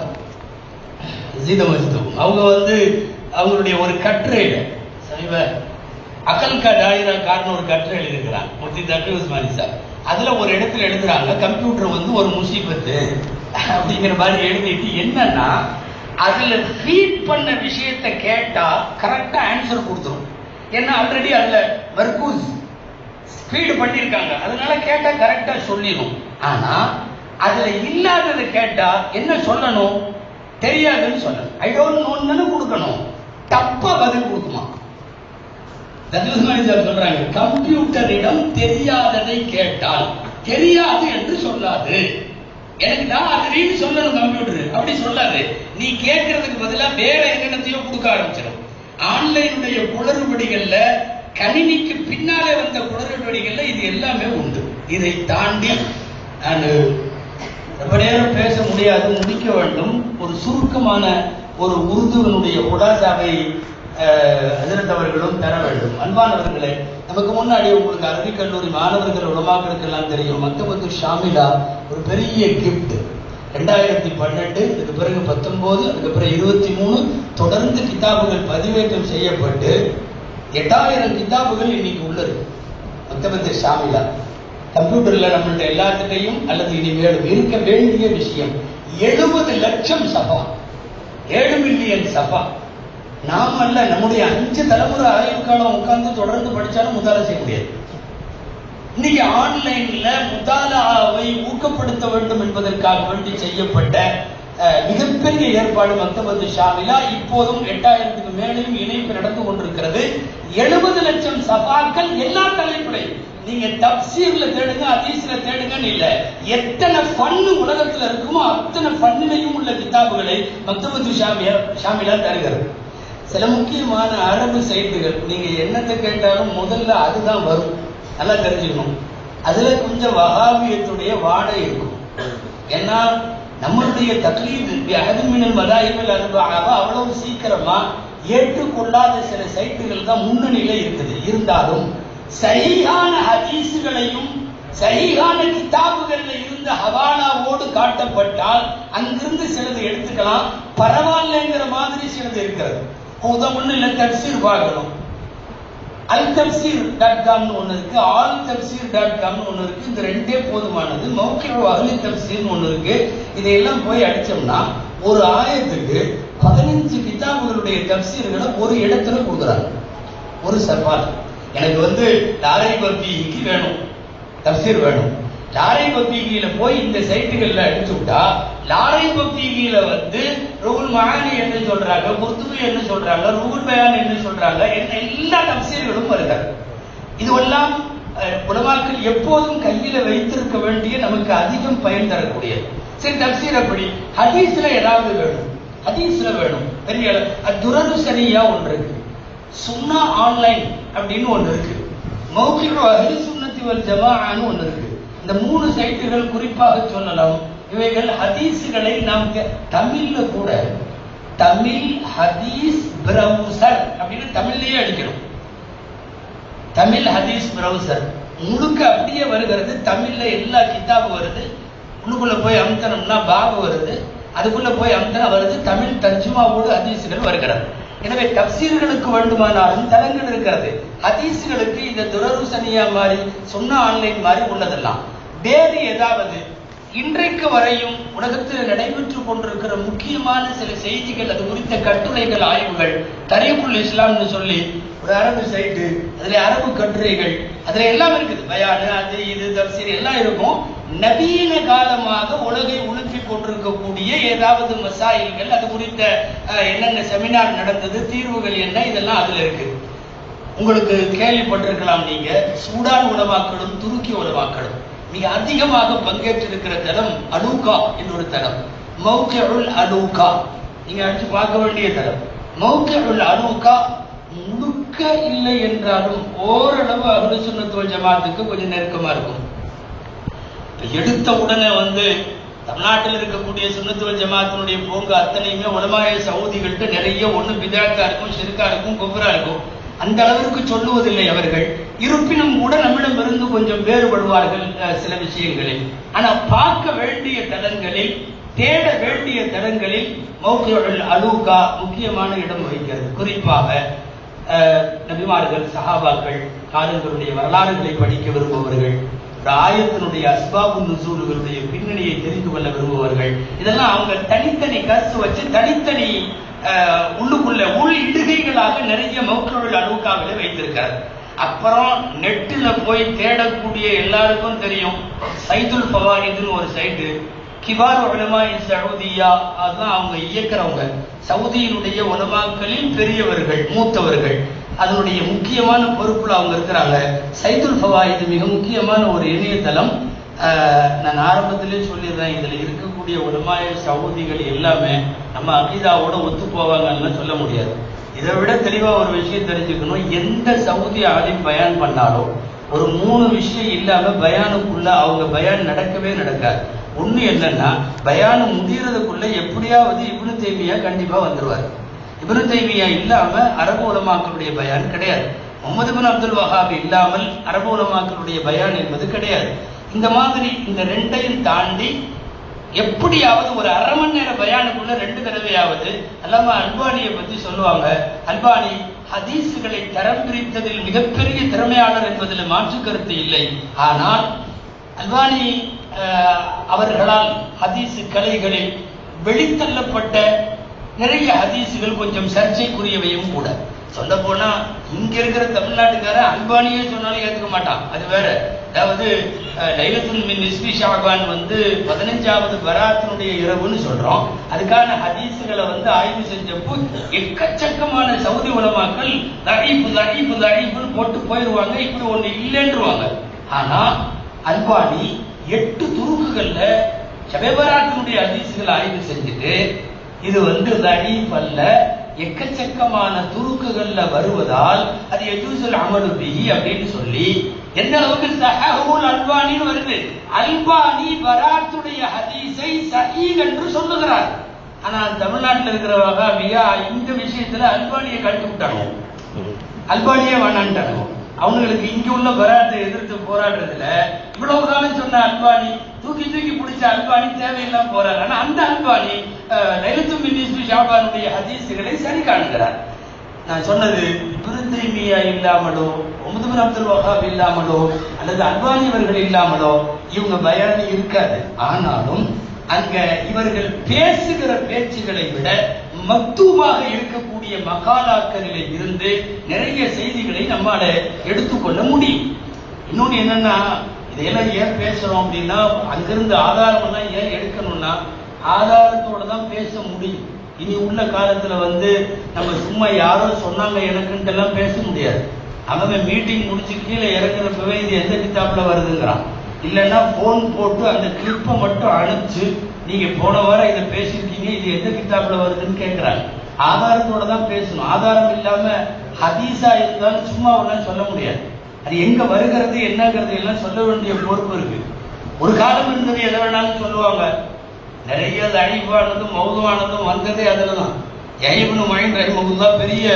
ஜீத மஜ்தூம் அவங்க வந்து அவங்களுடைய ஒரு கட்டுரையில சமீப அகல் கா டாயிரா கார்னு ஒரு கட்டுரை எழுதியிருக்கிறாங்க முத்தி தட்டி உஸ்மானி சார் அதுல ஒரு இடத்துல எழுதுறாங்க கம்ப்யூட்டர் வந்து ஒரு முசீபத்து அப்படிங்கிற மாதிரி எழுதிட்டு என்னன்னா அதுல ஃபீட் பண்ண விஷயத்தை கேட்டா கரெக்டா ஆன்சர் கொடுத்துரும் ஏன்னா ஆல்ரெடி அதுல மர்கூஸ் ஸ்பீடு பண்ணிருக்காங்க அதனால கேட்டா கரெக்டா சொல்லிடும் ஆனா அதுல இல்லாததை கேட்டா என்ன சொல்லணும் தெரியாதுன்னு சொல்லணும் ஐ டோன்ட் நோன்னு கொடுக்கணும் தப்பா பதில் கொடுக்குமா தத்லஸ்மானி சார் சொல்றாங்க கம்ப்யூட்டரிடம் தெரியாததை கேட்டால் தெரியாது என்று சொல்லாது எனக்கு தான் அதுன்னு சொல்லணும் கம்ப்யூட்டர் அப்படி சொல்லாது நீ கேட்கறதுக்கு பதிலா வேற என்னென்னத்தையோ கொடுக்க ஆரம்பிச்சிடும் ஆன்லைனுடைய குளறுபடிகள்ல கணினிக்கு பின்னாலே வந்த குளறுபடிகள்ல இது எல்லாமே உண்டு இதை தாண்டி நான் ரொம்ப நேரம் பேச முடியாது முடிக்க வேண்டும் ஒரு சுருக்கமான ஒரு உருதுவனுடைய குடாசாவை அதிரத் அவர்களும் பெற வேண்டும் அன்பானவர்களே நமக்கு முன்னாடி உங்களுக்கு அரபிக் கல்லூரி மாணவர்கள் உலமாக்களுக்கு எல்லாம் தெரியும் மக்தபத்து ஷாமிலா ஒரு பெரிய கிஃப்ட் ரெண்டாயிரத்தி பன்னெண்டு அதுக்கு பிறகு பத்தொன்பது அதுக்கு பிறகு இருபத்தி மூணு தொடர்ந்து கிதாபுகள் பதிவேற்றம் செய்யப்பட்டு எட்டாயிரம் கிதாபுகள் இன்னைக்கு உள்ளது மக்தபத்து ஷாமிலா கம்ப்யூட்டர்ல நம்மள்ட்ட எல்லாத்துட்டையும் அல்லது இனிமேலும் இருக்க வேண்டிய விஷயம் எழுபது லட்சம் சபா ஏழு மில்லியன் சபா நாம் அல்ல நம்முடைய அஞ்சு தலைமுறை ஆயுள் காலம் உட்கார்ந்து தொடர்ந்து படிச்சாலும் முதாலா செய்ய முடியாது இன்னைக்கு ஆன்லைன்ல முதாலாவை ஊக்கப்படுத்த வேண்டும் என்பதற்காக வேண்டி செய்யப்பட்ட மிகப்பெரிய ஏற்பாடு மக்தபத்து ஷாமிலா இப்போதும் எட்டாயிரத்துக்கு மேலேயும் இணைப்பு நடந்து கொண்டிருக்கிறது எழுபது லட்சம் சபாக்கள் எல்லா தலைப்புலையும் நீங்க தப்சீர்ல தேடுங்க அதீஸ்ல தேடுங்கன்னு இல்ல எத்தனை ஃபன்னு உலகத்துல இருக்குமோ அத்தனை ஃபன்னிலையும் உள்ள கிதாபுகளை மக்தபத்து ஷாமியா ஷாமிலா தருகிறது சில முக்கியமான அரபு சைட்டுகள் நீங்க என்னத்தை கேட்டாலும் முதல்ல அதுதான் வரும் நல்லா தெரிஞ்சுக்கணும் அதுல கொஞ்சம் வகாபியத்துடைய வாடை இருக்கும் ஏன்னா நம்மளுடைய தக்லீது அகதுமினல் மதாயிமல் அனுபவ அவ்வளவு சீக்கிரமா ஏற்றுக்கொள்ளாத சில சைட்டுகள் தான் முன்னணியில இருக்குது இருந்தாலும் சகிகான ஹதீஸுகளையும் சகிகான கிதாபுகள்ல இருந்த ஹவாலாவோடு காட்டப்பட்டால் அங்கிருந்து சிலது எடுத்துக்கலாம் பரவாயில்லைங்கிற மாதிரி சிலது இருக்கிறது உதவுன்னு இல்ல தப்சீர் பார்க்கணும் அல் தப்சீர் டாட் காம்னு ஒன்று இருக்கு ஆல் தப்சீர் டாட் காம்னு ஒன்று இருக்கு இந்த ரெண்டே போதுமானது மௌக்கிய அகலி தப்சீர்னு ஒன்று இருக்கு இதையெல்லாம் போய் அடிச்சோம்னா ஒரு ஆயத்துக்கு பதினஞ்சு கிதாபுகளுடைய தப்சீர்களை ஒரு இடத்துல கொடுக்குறாங்க ஒரு சவால் எனக்கு வந்து லாரை பப்பிக்கு வேணும் தப்சீர் வேணும் லாரை பத்திரிகையில போய் இந்த சைட்டுகள்ல அடிச்சு விட்டா லாரை பத்திரிகையில வந்து ரூல் மகானி என்ன சொல்றாங்க குர்துபி என்ன சொல்றாங்க ரூல் பயான் என்ன சொல்றாங்க என்ன எல்லா தப்சீர்களும் வருகிறார் இதுவெல்லாம் அஹ், உலமாக்கள் எப்போதும் கையில வைத்திருக்க வேண்டிய நமக்கு அதிகம் பயன் தரக்கூடியது சரி தப்சீர் அப்படி ஹதீஸ்ல ஏதாவது வேணும் ஹதீஸ்ல வேணும் பெரிய துரரு சரியா ஒன்று இருக்கு சுன்னா ஆன்லைன் அப்படின்னு ஒன்று இருக்கு மௌகிரு அஹ்லி சுன்னத்தி வல் ஜமாஅன்னு ஒன்று இருக்கு இந்த மூணு சைட்டுகள் குறிப்பாக சொல்லலாம் இவைகள் ஹதீஸ்களை நாம் கே- தமிழ்ல கூட தமிழ் ஹதீஸ் பிரவுசர் அப்படின்னு தமிழ்லயே அடிக்கணும் தமிழ் ஹதீஸ் பிரவுசர் முழுக்க அப்படியே வருகிறது தமிழ்ல எல்லா கிதாபு வருது உள்ளுக்குள்ள போய் அமுத்தனம்னா பாபு வருது அதுக்குள்ள போய் அமுத்தனம் வருது தமிழ் தர்ஜுமாவோடு ஹதீஸ்கள் வருகிறது எனவே தப்சீர்களுக்கு வேண்டுமானாலும் தலங்கள் இருக்கிறது ஹதீஸ்களுக்கு இந்த துரருசனியா மாதிரி சொன்ன ஆன்லைன் மாதிரி உள்ளதெல்லாம் வேறு ஏதாவது இன்றைக்கு வரையும் உலகத்தில் நடைபெற்றுக் கொண்டிருக்கிற முக்கியமான சில செய்திகள் அது குறித்த கட்டுரைகள் ஆய்வுகள் தரீக்குல் இஸ்லாம்னு சொல்லி ஒரு அரபு சைட்டு அதுல அரபு கட்டுரைகள் அதுல எல்லாம் இருக்குது பயானு அது இது தப்சீர் எல்லாம் இருக்கும் நவீன காலமாக உலகை உலுக்கி கொண்டிருக்கக்கூடிய ஏதாவது மசாயில்கள் அது குறித்த அஹ், என்னென்ன செமினார் நடந்தது தீர்வுகள் என்ன இதெல்லாம் அதுல இருக்கு உங்களுக்கு கேள்விப்பட்டிருக்கலாம் நீங்க சூடான் உலமாக்களும் துருக்கி உலமாக்களும் மிக அதிகமாக பங்கேற்றிருக்கிற தலம் அலூகா என்ற ஒரு தலம் மௌகஉல் அலூகா நீங்க அடிச்சு பார்க்க வேண்டிய தலம் மௌகஉல் அலூகா முழுக்க இல்லை என்றாலும் ஓரளவு அஹ்லு சுன்னத் வல் ஜமாத்துக்கு கொஞ்சம் நெருக்கமா இருக்கும் எடுத்த உடனே வந்து தமிழ்நாட்டில் இருக்கக்கூடிய சுண்ணத்துவல் ஜமாத்தினுடைய போங்க அத்தனையுமே உலமாய சவுதிகள்கிட்ட நிறைய ஒண்ணு பிதாக்கா இருக்கும் ஷிருக்கா இருக்கும் குஃப்ரா இருக்கும் அந்த அளவிற்கு சொல்லுவதில்லை அவர்கள் இருப்பினும் கூட நம்மிடமிருந்து கொஞ்சம் வேறுபடுவார்கள் அஹ், சில விஷயங்களில் ஆனா பார்க்க வேண்டிய தலங்களில் தேட வேண்டிய தலங்களில் மௌக்கியர்கள் அலூகா முக்கியமான இடம் வகிக்கிறது குறிப்பாக அஹ், நபிமார்கள் சஹாபாக்கள் காலங்களுடைய வரலாறுகளை படிக்க விரும்புபவர்கள் ஒரு ஆயத்தினுடைய அஸ்பாபு நுசூல்களுடைய பின்னணியை தெரிந்து கொள்ள விரும்புவார்கள் இதெல்லாம் அவங்க தனித்தனி கருத்து வச்சு தனித்தனி அஹ், உள்ளுக்குள்ள உள் இடுகைகளாக நிறைய மௌக்களுள் அலுவக்காவில வைத்திருக்கிறார் அப்புறம் நெட்டில் போய் தேடக்கூடிய எல்லாருக்கும் தெரியும் சைதுல் ஃபவாரிதுன்னு ஒரு சைட்டு கிபார் உலமா சவுதியா அதுதான் அவங்க இயக்குறவங்க சவுதியினுடைய உலமாக்களில் பெரியவர்கள் மூத்தவர்கள் அதனுடைய முக்கியமான பொறுப்புல அவங்க இருக்கிறாங்க சைதுல் ஃபவாயிது மிக முக்கியமான ஒரு இணையதளம் ஆஹ், நான் ஆரம்பத்திலே சொல்லிடுறேன் இதுல இருக்கக்கூடிய உலமாய சவுதிகள் எல்லாமே நம்ம அகீதாவோட ஒத்து போவாங்கன்னு சொல்ல முடியாது இதை விட தெளிவா ஒரு விஷயம் தெரிஞ்சுக்கணும் எந்த சவுதி ஆலிம் பயான் பண்ணாலும் ஒரு மூணு விஷயம் இல்லாம பயானுக்குள்ள அவங்க பயான் நடக்கவே நடக்காது ஒண்ணு என்னன்னா பயானு முடியறதுக்குள்ள எப்படியாவது இப்னு தைமியா கண்டிப்பா வந்துருவார் இப்னு தைமியா இல்லாம அரபு உலமாக்களுடைய பயான் கிடையாது முகமது பின் அப்துல் வஹாப் இல்லாமல் அரபு உலமாக்களுடைய பயான் என்பது கிடையாது இந்த மாதிரி இந்த ரெண்டையும் தாண்டி எப்படியாவது ஒரு அரை மணி நேர பயானுக்குள்ள ரெண்டு தடவையாவது அல்லாம அல்பானியை பத்தி சொல்லுவாங்க அல்பானி ஹதீஸுகளை தரம் பிரித்ததில் மிகப்பெரிய திறமையாளர் என்பதில் மாற்று கருத்து இல்லை ஆனால் அல்பானி அஹ், அவர்களால் ஹதீஸ் கலைகளில் வெளித்தள்ளப்பட்ட நிறைய ஹதீஸுகள் கொஞ்சம் சர்ச்சைக்குரியவையும் கூட சொல்ல போனா இங்க இருக்கிற தமிழ்நாட்டுக்காரன் அல்பானியே சொன்னாலும் ஏத்துக்க மாட்டான் அது வேற அதாவது அஹ், லைலத்துல் மின் நிஸ்பி ஷாபான் வந்து பதினஞ்சாவது பராத்தினுடைய இரவுன்னு சொல்றோம் அதுக்கான ஹதீஸுகளை வந்து ஆய்வு செஞ்சப்போ எக்கச்சக்கமான சவுதி உலமாக்கள் தடீப்பு தடீப்பு தடீப்புன்னு போட்டு போயிடுவாங்க இப்படி ஒண்ணு இல்லைன்றுவாங்க ஆனா அல்பானி எட்டு துருக்குகள்ல ஷபேபராத்தினுடைய ஹதீஸுகளை ஆய்வு செஞ்சுட்டு இது வந்து தடீப் அல்ல எக்கச்சக்கமான துருக்குகள்ல வருவதால் அது எஜூசுல் அமலு பிஹி அப்படின்னு சொல்லி எந்த அளவுக்கு சஹூல் அல்பானின்னு வருது அல்பானி பராத்துடைய ஹதீஸை சஹீஹ் என்று சொல்லுகிறார் ஆனா தமிழ்நாட்டுல இருக்கிற வகாபியா இந்த விஷயத்துல அல்பானியை கழித்து விட்டாங்க அல்பானியே வேணான்ட்டாங்க அவங்களுக்கு இங்க உள்ள பராத்தை எதிர்த்து போராடுறதுல இவ்வளவு காலம் சொன்ன அல்பானி தூக்கி தூக்கி பிடிச்ச அல்பானி தேவையில்லாம போறாரு ஆனா அந்த அல்பானி லலித்து மினிஸ்பி ஷாபானுடைய ஹதீஸுகளை சரி காணுகிறார் நான் சொன்னது இப்ருத்தைமியா இல்லாமலோ முகமது அப்துல் வஹாப் இல்லாமலோ அல்லது அல்பானி அவர்கள் இல்லாமலோ இவங்க பயானி இருக்காது ஆனாலும் அங்க இவர்கள் பேசுகிற பேச்சுகளை விட மக்தூமாக இருக்கக்கூடிய மகாலாக்களிலே இருந்து நிறைய செய்திகளை நம்மால எடுத்துக்கொள்ள முடியும் இன்னொன்னு என்னன்னா இதெல்லாம் ஏன் பேசுறோம் அப்படின்னா அங்கிருந்து ஆதாரம் எல்லாம் ஏன் எடுக்கணும்னா ஆதாரத்தோட தான் பேச முடியும் இனி உள்ள காலத்துல வந்து நம்ம சும்மா யாரோ சொன்னாங்க எனக்குன்ட்டு எல்லாம் பேச முடியாது அவன் மீட்டிங் முடிச்சு கீழே இறங்குறப்பவே இது எந்த கிதாப்ல வருதுங்கிறான் இல்லைன்னா போன் போட்டு அந்த கிளிப்பை மட்டும் அனுப்பிச்சு நீங்க போன வாரம் இதை பேசியிருக்கீங்க இது எந்த கிதாப்ல வருதுன்னு கேட்கிறாங்க ஆதாரத்தோட தான் பேசணும் ஆதாரம் இல்லாம ஹதீஸா இருந்தாலும் சும்மா ஒன்றும் சொல்ல முடியாது அது எங்க வருகிறது என்னங்கிறது எல்லாம் சொல்ல வேண்டிய பொறுப்பு இருக்கு ஒரு காலம் இருந்தது எதை வேணாலும் சொல்லுவாங்க நிறைய அழிவானதும் மௌதுவானதும் வந்ததே அதுல தான் யஹிபனு மயின் ரஹிமகுல்லா பெரிய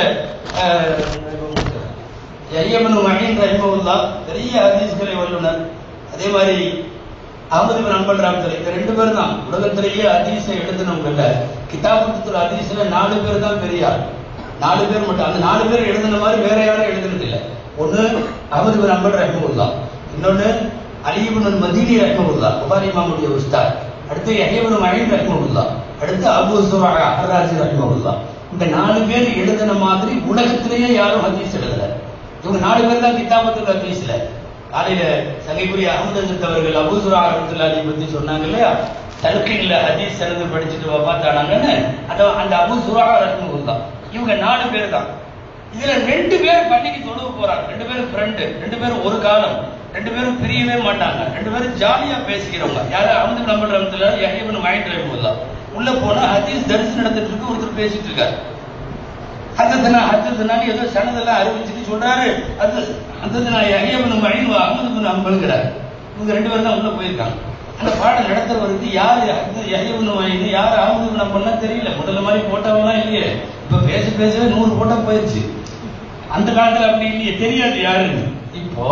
யஹிபனு மயின் ரஹிமகுல்லா பெரிய ஹதீஸ்களை வல்லுனர் அதே மாதிரி அகமது பின் அம்பல் ராமத்துல இந்த ரெண்டு பேர் தான் உலகத்திலேயே ஹதீஸை எழுதினவங்கல்ல கிதாபுத்துல ஹதீஸ்ல நாலு பேர் தான் பெரியார் நாலு பேர் மட்டும் அந்த நாலு பேர் எழுதின மாதிரி வேற யாரும் எழுதுனது இல்லை ஒண்ணு அகமது பின் அம்பல் ரஹிமகுல்லா இன்னொன்னு அலிபுன் மதீனி ரஹிமகுல்லா புகாரி இமாமுடைய உஸ்தாத் அடுத்து யஹிபனு மயின் ரஹிமகுல்லா அடுத்து அபு சுரா அர்ராஜி ரஹிமகுல்லா இந்த நாலு பேர் எழுதின மாதிரி உலகத்திலேயே யாரும் ஹதீஸ் எழுதல இவங்க நாலு பேர் தான் கிதாபத்துல் ஹதீஸ்ல காலையில சகைக்குரிய அகமது அஜித் அவர்கள் அபு சுரா ரஹமத்துல்லாஹி பத்தி சொன்னாங்க இல்லையா தல்கீன்ல ஹதீஸ் சனது படிச்சுட்டு வபாத்தானாங்கன்னு அந்த அந்த அபு சுரா ரஹிமகுல்லா இவங்க நாலு பேர் தான் இதுல ரெண்டு பேர் பள்ளிக்கு தொழுவு போறாங்க ரெண்டு பேரும் ஃப்ரெண்டு ரெண்டு பேரும் ஒரு காலம் ரெண்டு பேரும் பிரியவே மாட்டாங்க ரெண்டு பேரும் ஜாலியா பேசிக்கிறவங்க யாரு அமது நம்பர் ரமத்துல யஹிபன் மைண்ட் ரஹிமுல்லா உள்ள போனா ஹதீஸ் தரிசு நடந்துட்டு இருக்கு ஒருத்தர் பேசிட்டு இருக்காரு ஹத்தனா ஹத்தனான்னு ஏதோ சனதெல்லாம் அறிவிச்சுட்டு சொல்றாரு அது ஹத்தனா யஹிபன் மைன் அமது பின் அம்பல்கிறார் இவங்க ரெண்டு பேரும் தான் உள்ள போயிருக்காங்க அந்த பாடம் நடத்துறவருக்கு யாரு யஹிபன் மைன் யார் அமது பின் அம்பல்னா தெரியல முதல்ல மாதிரி போட்டவங்களாம் இல்லையே இப்ப பேச பேசவே நூறு போட்டோ போயிருச்சு அந்த காலத்துல அப்படி இல்லையே தெரியாது யாருன்னு இப்போ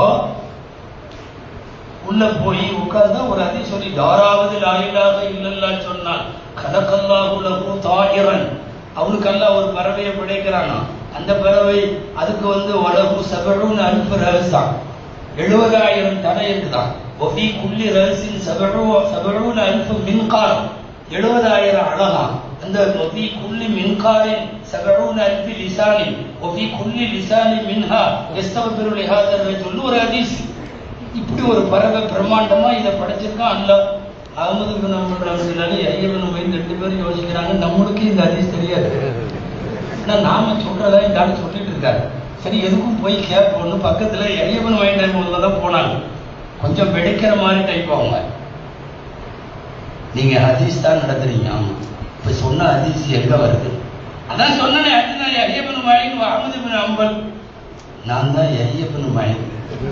உள்ள போய் உட்கார்ந்தா ஒரு அதி சொல்லி யாராவது லாயிலாக இல்லல்லா சொன்னால் கதக்கல்லாஹு லஹு தாயிரன் அவனுக்கு அல்லாஹ் ஒரு பறவையை படைக்கிறானா அந்த பறவை அதுக்கு வந்து உலகு சபழுன்னு அனுப்பு ரகசான் எழுபதாயிரம் தலை இருக்குதான் ஒஃபி குள்ளி ரகசின் சபழு சபழுன்னு அனுப்பு மின்காலம் எழுபதாயிரம் அழகாம் அந்த ஒஃபி குள்ளி மின்காலின் சபழுன்னு அனுப்பி லிசானின் ஒஃபி குள்ளி லிசானி மின்ஹா எஸ்தவபிரு லிஹாதர் சொல்லு ஒரு ஹதீஸ் இப்படி ஒரு பறவை பிரம்மாண்டமா இதை படைச்சிருக்கான் அல்ல அகமது பின் அம்புல்லாலே ஐயவன் மைண்ட் ரெண்டு பேரும் யோசிக்கிறாங்க நம்மளுக்கு இந்த ஹதீஸ் தெரியாது ஆனா நாம சொல்றதா இந்த ஆள் சொல்லிட்டு இருக்காரு சரி எதுக்கும் போய் கேட்போம்னு பக்கத்துல ஐயவன் மைண்ட் டைம் தான் போனாங்க கொஞ்சம் வெடிக்கிற மாதிரி டைப் அவங்க நீங்க ஹதீஸ் தான் நடத்துறீங்க ஆமா இப்ப சொன்ன ஹதீஸ் எங்க வருது அதான் சொன்னேன் அதுதான் ஐயப்பன் மயின் அகமது பின் அம்பல் நான் தான் ஐயப்பன் மயின்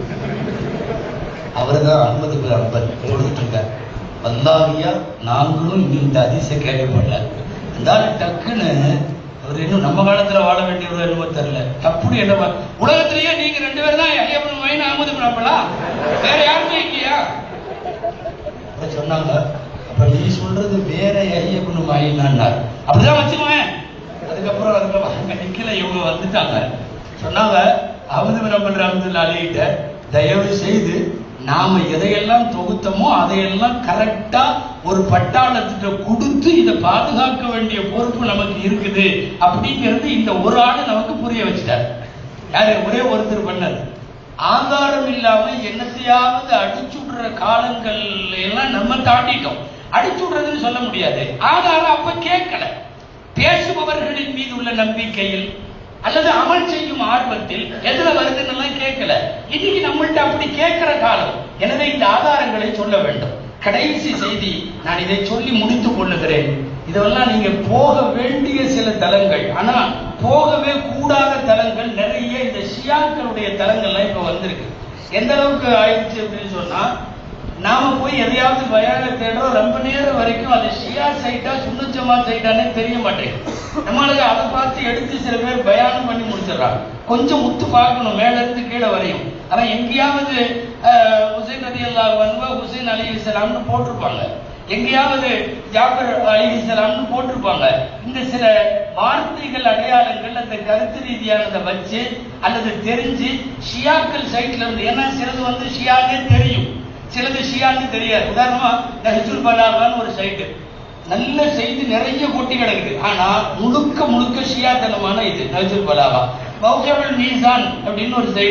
அவர் தான் அகமது பின் அம்பல் கொடுத்துட்டு இருக்கார் வல்லாவியா நாங்களும் இங்க இந்த அதிசய கேள்விப்படல இருந்தாலும் டக்குன்னு அவர் இன்னும் நம்ம காலத்துல வாழ வேண்டியவர் என்னமோ தெரியல அப்படி என்ன உலகத்திலேயே நீங்க ரெண்டு பேரும் தான் ஐயப்பன் மயின் அகமது பின் அம்பலா வேற யாருமே இல்லையா அப்ப சொன்னாங்க அப்ப நீ சொல்றது வேற ஐயப்பன் மயினான்னார் அப்படிதான் வச்சுக்குவேன் அதுக்கப்புறம் அதுக்கப்புறம் அங்க நிக்கல இவங்க வந்துட்டாங்க சொன்னாங்க அவது விரம்பல் ரஹமத்துல்லா அலிகிட்ட தயவு செய்து நாம எதையெல்லாம் தொகுத்தமோ அதையெல்லாம் கரெக்டா ஒரு பட்டாளத்திட்ட கொடுத்து இதை பாதுகாக்க வேண்டிய பொறுப்பு நமக்கு இருக்குது அப்படிங்கிறது இந்த ஒரு ஆளு நமக்கு புரிய வச்சுட்டார் யாரு ஒரே ஒருத்தர் பண்ணது ஆதாரம் இல்லாம என்னத்தையாவது அடிச்சுடுற காலங்கள் எல்லாம் நம்ம தாண்டிட்டோம் அடிச்சுடுறதுன்னு சொல்ல முடியாது ஆதாரம் அப்ப கேட்கல பேசுபவர்களின் மீது உள்ள நம்பிக்கையில் அல்லது அமல் செய்யும் ஆர்வத்தில் எதுல வருதுன்னு எல்லாம் கேட்கல இன்னைக்கு நம்மள்ட்ட அப்படி கேட்கிற காலம் எனவே இந்த ஆதாரங்களை சொல்ல வேண்டும் கடைசி செய்தி நான் இதை சொல்லி முடித்துக் கொள்ளுகிறேன் இதெல்லாம் நீங்க போக வேண்டிய சில தலங்கள் ஆனா போகவே கூடாத தலங்கள் நிறைய இந்த ஷியாக்களுடைய தலங்கள்லாம் இப்ப வந்திருக்கு எந்த அளவுக்கு ஆயிடுச்சு அப்படின்னு சொன்னா நாம போய் எதையாவது பயான தேடுறோம் ரொம்ப நேரம் வரைக்கும் அது ஷியா சைட்டா சுண்ணச்சமா சைட்டானே தெரிய மாட்டேங்குது நம்மளுக்கு அதை பார்த்து எடுத்து சில பேர் பயானம் பண்ணி முடிச்சிடறாங்க கொஞ்சம் உத்து பார்க்கணும் மேல இருந்து கீழே வரையும் ஆனா எங்கேயாவது ஹுசைன் அலி அல்லா வந்து ஹுசைன் அலி இஸ்லாம்னு போட்டிருப்பாங்க எங்கேயாவது ஜாபர் அலி இஸ்லாம்னு போட்டிருப்பாங்க இந்த சில வார்த்தைகள் அடையாளங்கள் அந்த கருத்து ரீதியானதை வச்சு அல்லது தெரிஞ்சு ஷியாக்கள் சைட்ல இருந்து ஏன்னா சிலது வந்து ஷியானே தெரியும் சிலது ஷியான்னு தெரியாது உதாரணமா இந்த ஹிஜுல் பலாகான்னு ஒரு சைட்டு நல்ல செய்தி நிறைய கொட்டி கிடக்குது ஆனா முழுக்க முழுக்க ஷியாத்தனமான இது நஜுல் பலாகா பௌசபல் மீசான் அப்படின்னு ஒரு சைட்டு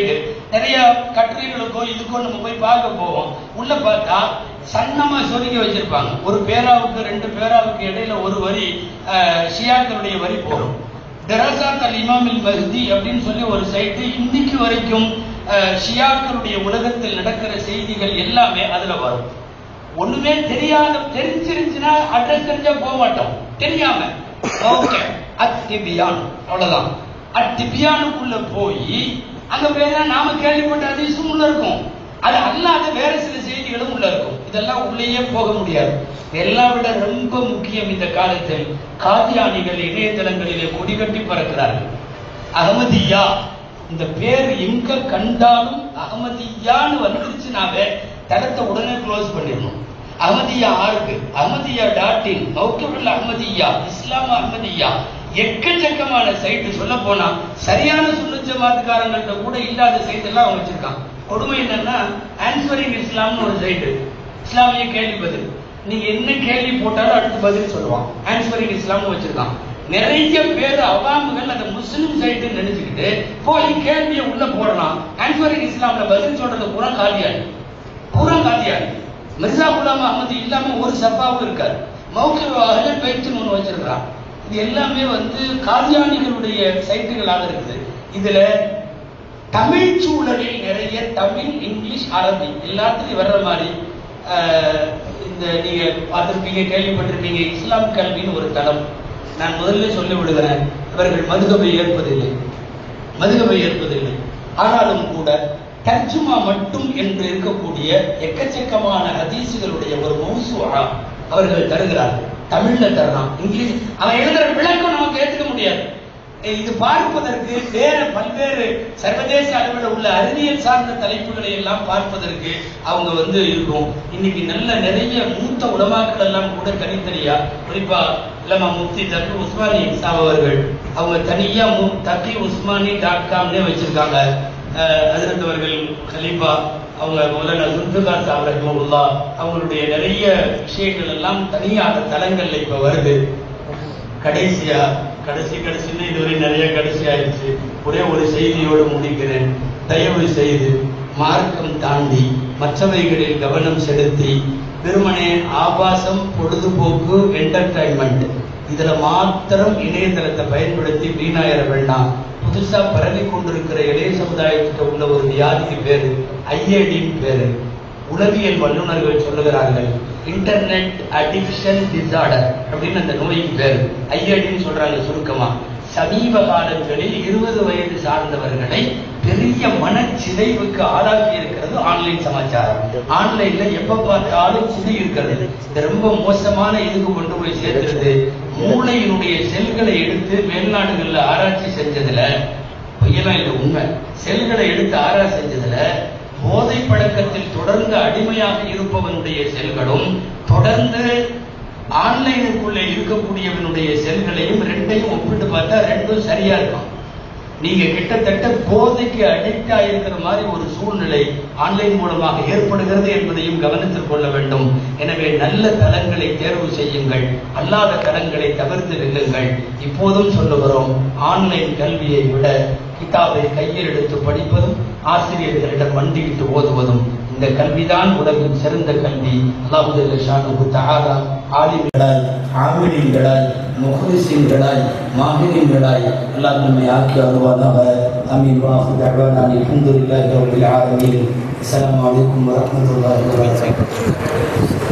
நிறைய கட்டுரைகளுக்கோ இதுக்கோ நம்ம போய் பார்க்க போவோம் உள்ள பார்த்தா சன்னமா சொருகி வச்சிருப்பாங்க ஒரு பேராவுக்கு ரெண்டு பேராவுக்கு இடையில ஒரு வரி அஹ், ஷியாக்களுடைய வரி போகும் டெரசாத் அல் இமாமில் மஹ்தி அப்படின்னு சொல்லி ஒரு சைட்டு இன்னைக்கு வரைக்கும் அஹ், ஷியாக்களுடைய உலகத்தில் நடக்கிற செய்திகள் எல்லாமே அதுல வரும் ஒண்ணுமே தெரியாத தெரிஞ்சிருந்துச்சுன்னா அட்ரஸ் தெரிஞ்சா போக மாட்டோம் தெரியாம ஓகே அத்திபியான் அவ்வளவுதான் அத்திபியானுக்குள்ள போய் அங்க வேற நாம கேள்விப்பட்ட அதிசயம் உள்ள இருக்கும் அது அல்லாத வேற சில செய்திகளும் உள்ள இருக்கும் இதெல்லாம் உள்ளேயே போக முடியாது எல்லாம் விட ரொம்ப முக்கியம் இந்த காலத்தில் காதியானிகள் இணையதளங்களிலே கொடிகட்டி பறக்கிறார்கள் அகமதியா இந்த பேர் எங்க கண்டாலும் அகமதியான்னு வந்துருச்சுனாவே தடத்தை உடனே க்ளோஸ் பண்ணிடணும் அகமதியா ஆருக்கு அகமதியா டாட் இன் மௌக்கபுல் அகமதியா இஸ்லாம் அகமதியா எக்கச்சக்கமான சைட்டு சொல்ல போனா சரியான சுன்ன ஜமாத்துக்காரங்கள்ட்ட கூட இல்லாத சைட் எல்லாம் அவன் வச்சிருக்கான் கொடுமை என்னன்னா ஆன்சரிங் இஸ்லாம்னு ஒரு சைட்டு இஸ்லாமிய கேள்வி பதில் நீங்க என்ன கேள்வி போட்டாலும் அடுத்து பதில் சொல்லுவான் ஆன்சரிங் இஸ்லாம்னு வச்சிருக்கான் நிறைய பேர் அவாமுகள் அந்த முஸ்லிம் சைட்டு நினைச்சுக்கிட்டு போய் கேள்வியை உள்ள போடலாம் ஆன்சரிங் இஸ்லாம்ல பதில் சொல்றது பூரா காலியாளி பூரா காலியாளி மிர்சா குலாம் அகமது இல்லாம ஒரு சப்பாவும் இருக்காது மௌக்கிவ அகல் பயிற்சின்னு ஒண்ணு வச்சிருக்கிறான் இது எல்லாமே வந்து காதியானிகளுடைய சைட்டுகளாக இருக்குது இதுல தமிழ் சூழலில் நிறைய தமிழ் இங்கிலீஷ் அரபி எல்லாத்துலயும் வர்ற மாதிரி ஆஹ், இந்த நீங்க பார்த்திருப்பீங்க கேள்விப்பட்டிருப்பீங்க இஸ்லாம் கல்வின்னு ஒரு தளம் நான் முதல்ல சொல்லி விடுகிறேன் இவர்கள் மதுகபை ஏற்பதில்லை மதுகபை ஏற்பதில்லை ஆனாலும் கூட தர்ஜுமா மட்டும் என்று இருக்கக்கூடிய எக்கச்சக்கமான ஹதீசுகளுடைய ஒரு மௌசுவா அவர்கள் தருகிறார்கள் தமிழ்ல தரலாம் இங்கிலீஷ் அவன் எழுதுற விளக்கம் நமக்கு ஏத்துக்க முடியாது இது பார்ப்பதற்கு வேற பல்வேறு சர்வதேச அளவில் உள்ள அறிவியல் சார்ந்த தலைப்புகளை எல்லாம் பார்ப்பதற்கு அவங்க வந்து இருக்கும் இன்னைக்கு நல்ல நிறைய மூத்த உலமாக்கள் எல்லாம் கூட தனித்தனியா குறிப்பா இல்லாம முஃப்தி தக்கி உஸ்மானி சாப் அவர்கள் அவங்க தனியா மு- தக்கி உஸ்மானி டாட் காம்னே வச்சிருக்காங்க அதிரத் அவர்கள் கலீஃபா அவங்க மௌலானா சுல்ஃபிகார் சாப் ரஹ்மவுல்லா அவங்களுடைய நிறைய விஷயங்கள் எல்லாம் தனியாக தளங்கள்ல இப்ப வருது கடைசியா கடைசி கடைசின்னு இதுவரை நிறைய கடைசி ஆயிடுச்சு ஒரே ஒரு செய்தியோடு முடிக்கிறேன் தயவு செய்து மார்க்கம் தாண்டி மற்றவைகளில் கவனம் செலுத்தி வெறுமனே ஆபாசம் பொழுதுபோக்கு என்டர்டைன்மெண்ட் இதுல மாத்திரம் இணையதளத்தை பயன்படுத்தி வீணாயிர வேண்டாம் புதுசா பரவி கொண்டிருக்கிற இளைய சமுதாயத்துக்கு உள்ள ஒரு வியாதிக்கு பேரு ஐஏடின்னு பேரு உளவியல் வல்லுநர்கள் சொல்லுகிறார்கள் இன்டர்நெட் அடிக்ஷன் டிசார்டர் அப்படின்னு அந்த நோய்க்கு பேரு ஐஐடின்னு சொல்றாங்க சுருக்கமா சமீப காலங்களில் இருபது வயது சார்ந்தவர்களை பெரிய மனச்சிதைவுக்கு ஆளாக்கி இருக்கிறது ஆன்லைன் சமாச்சாரம் ஆன்லைன்ல எப்ப பார்த்தாலும் சிதை இருக்கிறது இது ரொம்ப மோசமான இதுக்கு கொண்டு போய் சேர்க்கிறது மூளையினுடைய செல்களை எடுத்து மேல்நாடுகள்ல ஆராய்ச்சி செஞ்சதுல பொய்யெல்லாம் இல்லை உண்மை செல்களை எடுத்து ஆராய்ச்சி செஞ்சதுல போதை பழக்கத்தில் தொடர்ந்து அடிமையாக இருப்பவனுடைய செல்களும் தொடர்ந்து ஆன்லைனுக்குள்ள இருக்கக்கூடியவனுடைய செல்களையும் ரெண்டையும் ஒப்பிட்டு பார்த்தா ரெண்டும் சரியா இருக்கும் நீங்க கிட்டத்தட்ட போதைக்கு அடிக்ட் ஆயிருக்கிற மாதிரி ஒரு சூழ்நிலை ஆன்லைன் மூலமாக ஏற்படுகிறது என்பதையும் கவனத்தில் கொள்ள வேண்டும் எனவே நல்ல தளங்களை தேர்வு செய்யுங்கள் அல்லாத தளங்களை தவிர்த்து நில்லுங்கள் இப்போதும் சொல்லுகிறோம் ஆன்லைன் கல்வியை விட கிதாபை கையில் எடுத்து படிப்பதும் ஆசிரியர்களிடம் மண்டியிட்டு ஓதுவதும் இந்த கல்விதான் உலகின் சிறந்த கல்வி அல்லாஹு தஆலா ஆலிம்களாய் ஆமிடின்களாய் முஹ்லிஸீன்களாய் மாஹிரீன்களாய் அல்லாஹ் நம்மை ஆக்கி அருள்வானாக அமீன் வாஹு தஅவானா அல்ஹம்துலில்லாஹி ரப்பில் ஆலமீன் அஸ்ஸலாமு அலைக்கும் வரஹ்மத்துல்லாஹி வபரகாத்துஹு